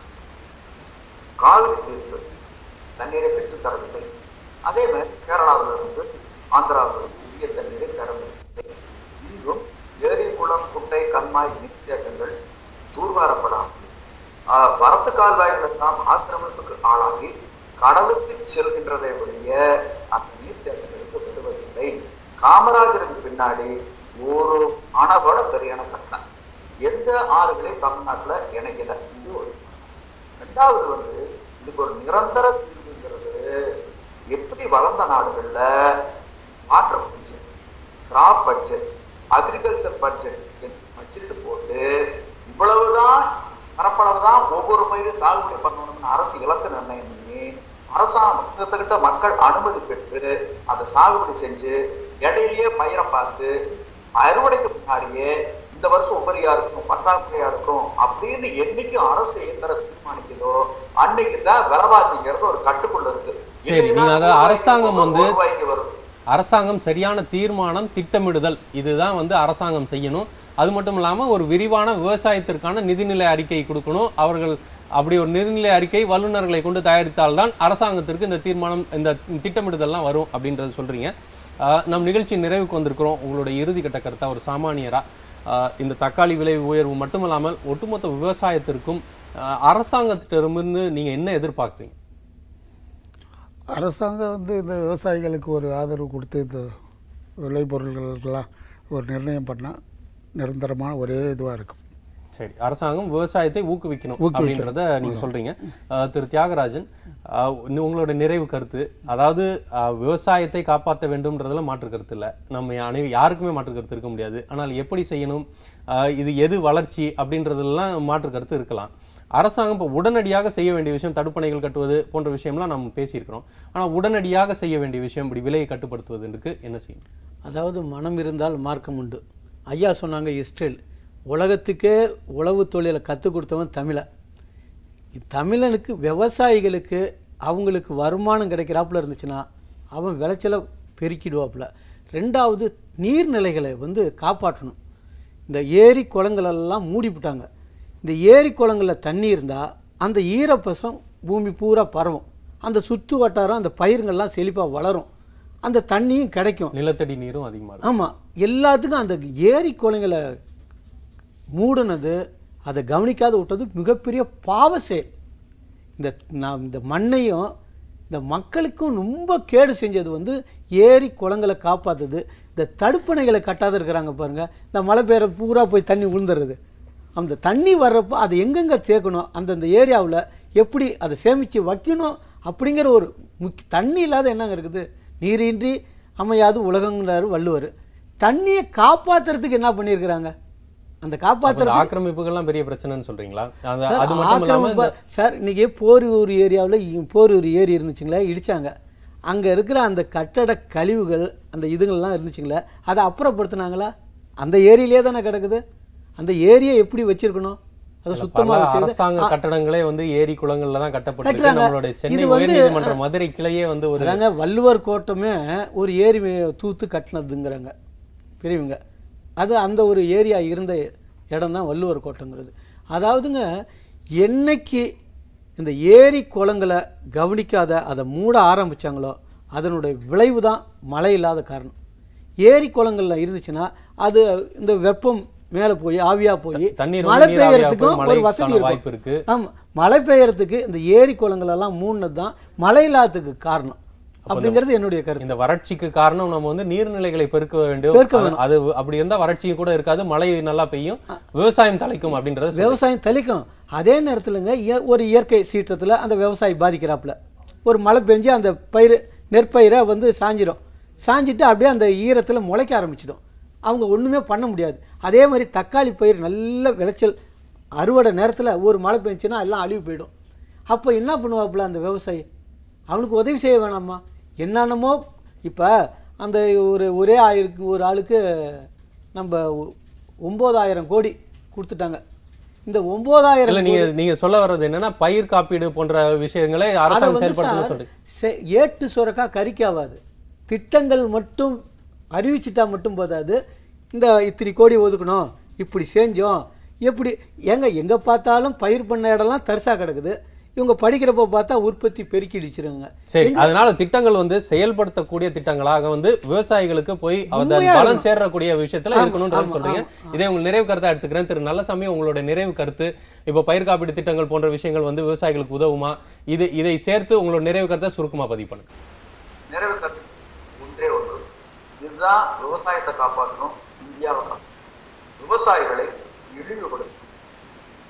காவிரி தீர்ப்பு தண்ணீரை பெற்று தரவில்லை அதே மாதிரி கேரளாவில் இருந்து ஆந்திராவில் இருந்து உரிய தண்ணீரை தரவில்லை இங்கும் ஏரி குளம் குட்டை கண்மாய் நீர்த்தேக்கங்கள் தூர்வாரப்படாமல் ஆஹ், வரத்து கால்வாய்கள் எல்லாம் ஆக்கிரமிப்புக்கு ஆளாகி கடலுக்கு செல்கின்றதை ஒழிய அந்த நீர்த்தேக்கங்களுக்கு விடுவதில்லை காமராஜருக்கு பின்னாடி ஒரு அணைவோட பெரிய அணை கட்டினாங்க எந்த ஆறுகளையும் தமிழ்நாட்டுல இணைக்கல இது ஒரு ரெண்டாவது வந்து இதுக்கு ஒரு நிரந்தர தீர்வுங்கிறது எப்படி வளர்ந்த நாடுகள்ல water budget crop budget agriculture budget budget போட்டு இவ்வளவுதான் பரப்பளவுதான் ஒவ்வொரு பயிரும் சாகுபடி பண்ணணும்னு அரசு இலக்கு நிர்ணயம் பண்ணி அரசாங்கத்துக்கிட்ட மக்கள் அனுமதி பெற்று அதை சாகுபடி செஞ்சு இடையிலேயே பயிரை பார்த்து அறுவடைக்கு முன்னாடியே இந்த வருஷம் உபரியா இருக்கும் பற்றாக்குறையா இருக்கும் அப்படின்னு என்னைக்கு அரசு இயந்திர தீர்மானிக்குதோ அன்னைக்கு தான் விலைவாசிங்கிறது ஒரு கட்டுக்குள்ள இருக்கு சரி நீங்க அதாவது அரசாங்கம் வந்து ஒரு ரூபாய்க்கு வரும் அரசாங்கம் சரியான தீர்மானம் திட்டமிடுதல் இதுதான் வந்து அரசாங்கம் செய்யணும் அது மட்டும் இல்லாம ஒரு விரிவான விவசாயத்திற்கான நிதிநிலை அறிக்கை கொடுக்கணும் அவர்கள் அப்படி ஒரு நிதிநிலை அறிக்கை வல்லுநர்களை கொண்டு தயாரித்தால்தான் அரசாங்கத்திற்கு இந்த தீர்மானம் இந்த திட்டமிடுதல்லாம் வரும் அப்படின்றத சொல்றீங்க ஆஹ் நம் நிகழ்ச்சி நிறைவுக்கு வந்திருக்கிறோம் உங்களுடைய இறுதிக்கட்ட கருத்தா ஒரு சாமானியரா ஆஹ் இந்த தக்காளி விலை உயர்வு மட்டுமல்லாமல் ஒட்டுமொத்த விவசாயத்திற்கும் ஆஹ் அரசாங்கத்திடமிருந்து நீங்க என்ன எதிர்பார்க்குறீங்க அரசாங்கம் வந்து இந்த விவசாயிகளுக்கு ஒரு ஆதரவு கொடுத்து இந்த விளைபொருள்களுக்கெல்லாம் ஒரு நிர்ணயம் பண்ணால் நிரந்தரமான ஒரே இதுவாக இருக்கும் சரி அரசாங்கம் விவசாயத்தை ஊக்குவிக்கணும் ஊக்குவிக்கணும். அப்படின்றத நீங்க சொல்றீங்க அஹ், திரு தியாகராஜன் அஹ், இன்னும் உங்களோட நிறைவு கருத்து அதாவது அஹ், விவசாயத்தை காப்பாற்ற வேண்டும்ன்றதுல மாற்று கருத்து இல்லை நம்ம அனை யாருக்குமே மாற்று கருத்து இருக்க முடியாது ஆனால் எப்படி செய்யணும் அஹ், இது எது வளர்ச்சி அப்படின்றதெல்லாம் மாற்று கருத்து இருக்கலாம் அரசாங்கம் இப்போ உடனடியாக செய்ய வேண்டிய விஷயம் தடுப்பணைகள் கட்டுவது போன்ற விஷயம்லாம் நம்ம பேசியிருக்கிறோம் ஆனால் உடனடியாக செய்ய வேண்டிய விஷயம் இப்படி விலையை கட்டுப்படுத்துவதற்கு என்ன செய்யணும் அதாவது மனம் இருந்தால் மார்க்கம் உண்டு ஐயா சொன்னாங்க இஸ்ரேல் உலகத்துக்கே உழவு தொழிலை கற்றுக் கொடுத்தவன் தமிழன் தமிழனுக்கு விவசாயிகளுக்கு அவங்களுக்கு வருமானம் கிடைக்கிறாப்புல இருந்துச்சுன்னா அவன் விளைச்சலை பெருக்கிடுவாப்புல ரெண்டாவது நீர்நிலைகளை வந்து காப்பாற்றணும் இந்த ஏரி குளங்களெல்லாம் மூடிவிட்டாங்க இந்த ஏரி குளங்களில் தண்ணி இருந்தால் அந்த ஈரப்பசம் பூமி பூரா பரவும் அந்த சுற்று வட்டாரம் அந்த பயிர்கள்லாம் செழிப்பாக வளரும் அந்த தண்ணியும் கிடைக்கும் நிலத்தடி நீரும் அதிகமாக இருக்கும் ஆமாம் எல்லாத்துக்கும் அந்த ஏரி குளங்களை மூடினது அதை கவனிக்காத விட்டது மிகப்பெரிய பாவ செயல் இந்த நான் இந்த மண்ணையும் இந்த மக்களுக்கும் ரொம்ப கேடு செஞ்சது வந்து ஏரி குளங்களை காப்பாற்றுது இந்த தடுப்பணைகளை கட்டாத இருக்கிறாங்க பாருங்கள் இந்த மழை பெய்கிற பூரா போய் தண்ணி விழுந்துடுறது அந்த தண்ணி வர்றப்போ அதை எங்கெங்கே சேர்க்கணும் அந்தந்த ஏரியாவில் எப்படி அதை சேமித்து வைக்கணும் அப்படிங்கிற ஒரு முக்கிய தண்ணி இல்லாத என்னங்க இருக்குது நீரின்றி அமையாது உலகங்கிறாரு வள்ளுவர் தண்ணியை காப்பாற்றுறதுக்கு என்ன பண்ணியிருக்கிறாங்க அந்த அப்ப இந்த காப்பாற்றுறது ஆக்கிரமிப்புகள்லாம் பெரிய பிரச்சனைன்னு சொல்றீங்களா அது சார், அது மட்டும் இல்லாம இந்த ஆக்கிரமிப்பு- சார் இன்னைக்கு போரூர் ஏரியாவில் போரூர் ஏரி இருந்துச்சுங்களே இடிச்சாங்க அங்கே இருக்கிற அந்த கட்டட கழிவுகள் அந்த இதுங்கள்லாம் இருந்துச்சுங்களே அதை அப்புறப்படுத்துனாங்களா அந்த ஏரியிலே தானே கிடக்குது அந்த ஏரியை எப்படி வச்சிருக்கணும் அதை இல்ல, சுத்தமாக பல வச்சிருந்து அரசாங்க ஆ, கட்டடங்களே வந்து ஏரி குளங்கள்ல தான் கட்டப்பட்டிருக்கு கட்டுறாங்க. நம்மளுடைய சென்னை இது வந்து- உயர்நீதிமன்ற மதுரை கிளையே வந்து ஒரு அதாங்க வள்ளுவர் கோட்டமே ஒரு ஏரி மே- தூத்து கட்டினதுங்கிறாங்க பெரியவங்க அது அந்த ஒரு ஏரியா இருந்த இடம் தான் வள்ளுவர் கோட்டங்கிறது அதாவதுங்க என்னைக்கு இந்த ஏரி குளங்களை கவனிக்காத அதை மூட ஆரம்பிச்சாங்களோ அதனுடைய விளைவு தான் மழை இல்லாத காரணம் ஏரி குளங்கள்ல இருந்துச்சுன்னா அது இந்த வெப்பம் மேலே போய் ஆவியா போய் தண்ணீர் மழை வந்து நீராவியா பெய்யறதுக்கும் போய் ஒரு மழைக்கான வசதி வாய்ப்பு இருக்கும் இருக்கு. ஆமா மழை பெய்யறதுக்கு இந்த ஏரி குளங்கள் எல்லாம் மூணுனது தான் மழை இல்லாததுக்கு காரணம் அப்ப அப்படிங்கிறது என்னுடைய கருத்து இந்த வறட்சிக்கு காரணம் நம்ம வந்து நீர்நிலைகளை பெருக்க வேண்டும் பெருக்க அது- வேணும். அது அப்படி இருந்தா வறட்சியும் கூட இருக்காது மழை நல்லா பெய்யும் விவசாயம் தலைக்கும் அப்படின்றத சொல்றீங்க. விவசாயம் தெளிக்கும் அதே நேரத்துலங்க இய- ஒரு இயற்கை சீற்றத்தில் அந்த விவசாயி பாதிக்கிறாப்புல ஒரு மழை பெஞ்சு அந்த பயிர் நெற்பயிரை வந்து சாஞ்சிடும் சாஞ்சிட்டு அப்படியே அந்த ஈரத்தில் முளைக்க ஆரம்பிச்சிடும் அவங்க ஒன்றுமே பண்ண முடியாது அதே மாதிரி தக்காளி பயிர் நல்ல விளைச்சல் அறுவடை நேரத்தில் ஒரு மழை பெஞ்சுன்னா எல்லாம் அழிவு போயிடும் அப்போ என்ன பண்ணுவாப்புல அந்த விவசாயி அவனுக்கு உதவி செய்ய வேணாமா என்னென்னமோ இப்போ அந்த ஒரு ஒரே ஆயிருக்கு ஒரு ஆளுக்கு நம்ம ஒ- ஒம்பதாயிரம் கோடி கொடுத்துட்டாங்க இந்த இல்ல ஒம்பதாயிரம் நீங்க நீங்க சொல்ல வர்றது என்னன்னா பயிர் காப்பீடு போன்ற விஷயங்களை அரசாங்கம் செயல்படுத்தணும்னு சொல்றீங்க செ- ஏட்டு சுரக்கா கறிக்காவாது திட்டங்கள் மட்டும் அறிவிச்சிட்டா மட்டும் போதாது இந்த இத்தனை கோடி ஒதுக்கணும் இப்படி செஞ்சோம் எப்படி எங்க எங்க பார்த்தாலும் பயிர் பண்ண இடம்லாம் தரிசா கிடக்குது இவங்க படிக்கிறப்ப பார்த்தா உற்பத்தி பெருக்கிடுச்சிருங்க சரி அதனால திட்டங்கள் வந்து செயல்படுத்தக்கூடிய திட்டங்களாக வந்து விவசாயிகளுக்கு போய் அதன் உண்மையா பலன் இருக்கணும். சேரக்கூடிய விஷயத்துல ஆமா, இருக்கணும்ன்றது ஆமா, சொல்றீங்க ஆமா, இதே உங்க நிறைவு கருத்தா எடுத்துக்கிறேன் திரு நல்லசாமி உங்களுடைய நிறைவு கருத்து இப்போ பயிர் காப்பீடு திட்டங்கள் போன்ற விஷயங்கள் வந்து விவசாயிகளுக்கு உதவுமா இது இதை சேர்த்து உங்களோட நிறைவு கருத்தை சுருக்கமா பதிவு பண்ணுங்க நிறைவு கருத்து ஒன்றே ஒன்று இதுதான் விவசாயத்தை காப்பாற்றணும் இந்தியாவை காப்பாற்றணும் விவசாயிகளை இழிவுபடுத்தும்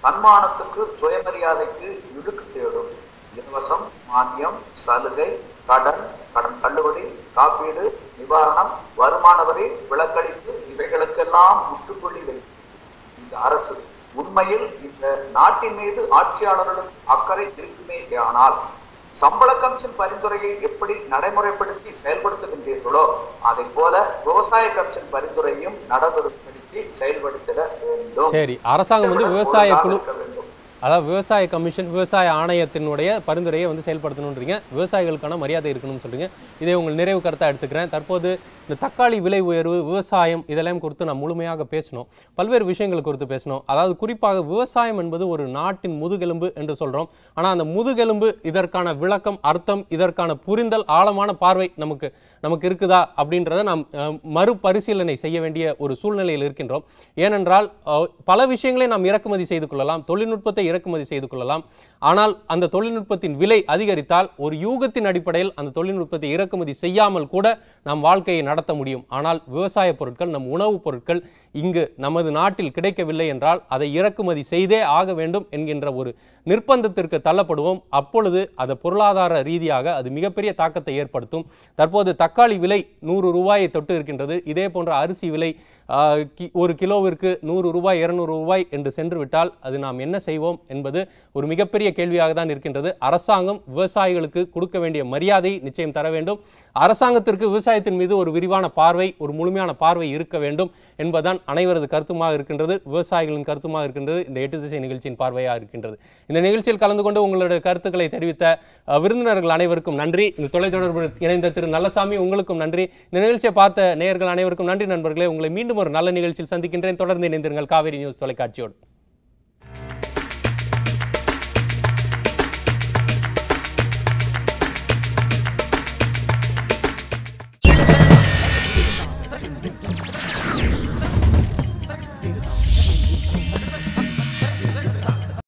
தன்மானத்துக்கு சுயமரியாதைக்கு இழுக்கு தேடும் இலவசம் மானியம் சலுகை கடன் கடன் தள்ளுபடி காப்பீடு நிவாரணம் வருமான வரி விலக்களிப்பு இவைகளுக்கெல்லாம் முற்றுப்புள்ளி வைக்கும் இந்த அரசு உண்மையில் இந்த நாட்டின் மீது ஆட்சியாளர்களுக்கு அக்கறை இருக்குமே ஆனால் சம்பள கமிஷன் பரிந்துரையை எப்படி நடைமுறைப்படுத்தி செயல்படுத்துகின்றீர்களோ அதை போல விவசாய கமிஷன் பரிந்துரையும் நடைமுறைப்படுத்தி செயல்படுத்திட வேண்டும் சரி அரசாங்கம் வந்து இதை விட விவசாய பொருளாக குழு இருக்க வேண்டும். அதாவது விவசாய கமிஷன் விவசாய ஆணையத்தினுடைய பரிந்துரையை வந்து செயல்படுத்தணுன்றீங்க விவசாயிகளுக்கான மரியாதை இருக்கணும்னு சொல்றீங்க இதை உங்கள் நிறைவு கருத்தா எடுத்துக்கிறேன் தற்போது இந்த தக்காளி விலை உயர்வு விவசாயம் இதெல்லாம் குறித்து நாம் முழுமையாக பேசணும் பல்வேறு விஷயங்கள் குறித்து பேசணும் அதாவது குறிப்பாக விவசாயம் என்பது ஒரு நாட்டின் முதுகெலும்பு என்று சொல்றோம் ஆனால் அந்த முதுகெலும்பு இதற்கான விளக்கம் அர்த்தம் இதற்கான புரிந்தல் ஆழமான பார்வை நமக்கு நமக்கு இருக்குதா அப்படின்றத நாம் அஹ், மறுபரிசீலனை செய்ய வேண்டிய ஒரு சூழ்நிலையில் இருக்கின்றோம் ஏனென்றால் அஹ், பல விஷயங்களை நாம் இறக்குமதி செய்து கொள்ளலாம் தொழில்நுட்பத்தை இறக்குமதி செய்து கொள்ளலாம் ஆனால் அந்த தொழில்நுட்பத்தின் விலை அதிகரித்தால் ஒரு யூகத்தின் அடிப்படையில் அந்த தொழில்நுட்பத்தை இறக்குமதி செய்யாமல் கூட நாம் வாழ்க்கையை நடத்த முடியும் ஆனால் விவசாய பொருட்கள் நம் உணவுப் பொருட்கள் இங்கு நமது நாட்டில் கிடைக்கவில்லை என்றால் அதை இறக்குமதி செய்தே ஆக வேண்டும் என்கின்ற ஒரு நிர்பந்தத்திற்கு தள்ளப்படுவோம் அப்பொழுது அது பொருளாதார ரீதியாக அது மிகப்பெரிய தாக்கத்தை ஏற்படுத்தும் தற்போது தக்காளி விலை நூறு ரூபாயை தொட்டு இருக்கின்றது இதே போன்ற அரிசி விலை ஆஹ், கி- ஒரு கிலோவிற்கு நூறு ரூபாய் இருநூறு ரூபாய் என்று சென்று விட்டால் அது நாம் என்ன செய்வோம் என்பது ஒரு மிகப்பெரிய கேள்வியாக தான் இருக்கின்றது அரசாங்கம் விவசாயிகளுக்கு கொடுக்க வேண்டிய மரியாதை நிச்சயம் தர வேண்டும் அரசாங்கத்திற்கு விவசாயத்தின் மீது ஒரு விரிவான பார்வை ஒரு முழுமையான பார்வை இருக்க வேண்டும் என்பதுதான் அனைவரது கருத்துமாக இருக்கின்றது விவசாயிகளின் கருத்துமாக இருக்கின்றது இந்த எட்டு திசை நிகழ்ச்சியின் பார்வையாக இருக்கின்றது இந்த நிகழ்ச்சியில் கலந்து கொண்டு உங்களுடைய கருத்துக்களை தெரிவித்த அஹ், விருந்தினர்கள் அனைவருக்கும் நன்றி இந்த தொலைத்தொடர்பு இணைந்த திரு நல்லசாமி உங்களுக்கும் நன்றி இந்த நிகழ்ச்சியை பார்த்த நேயர்கள் அனைவருக்கும் நன்றி நண்பர்களே உங்களை மீண்டும் ஒரு நல்ல நிகழ்ச்சியில் சந்திக்கின்றேன் தொடர்ந்து இணைந்திருங்கள் காவேரி நியூஸ் தொலைக்காட்சியோடு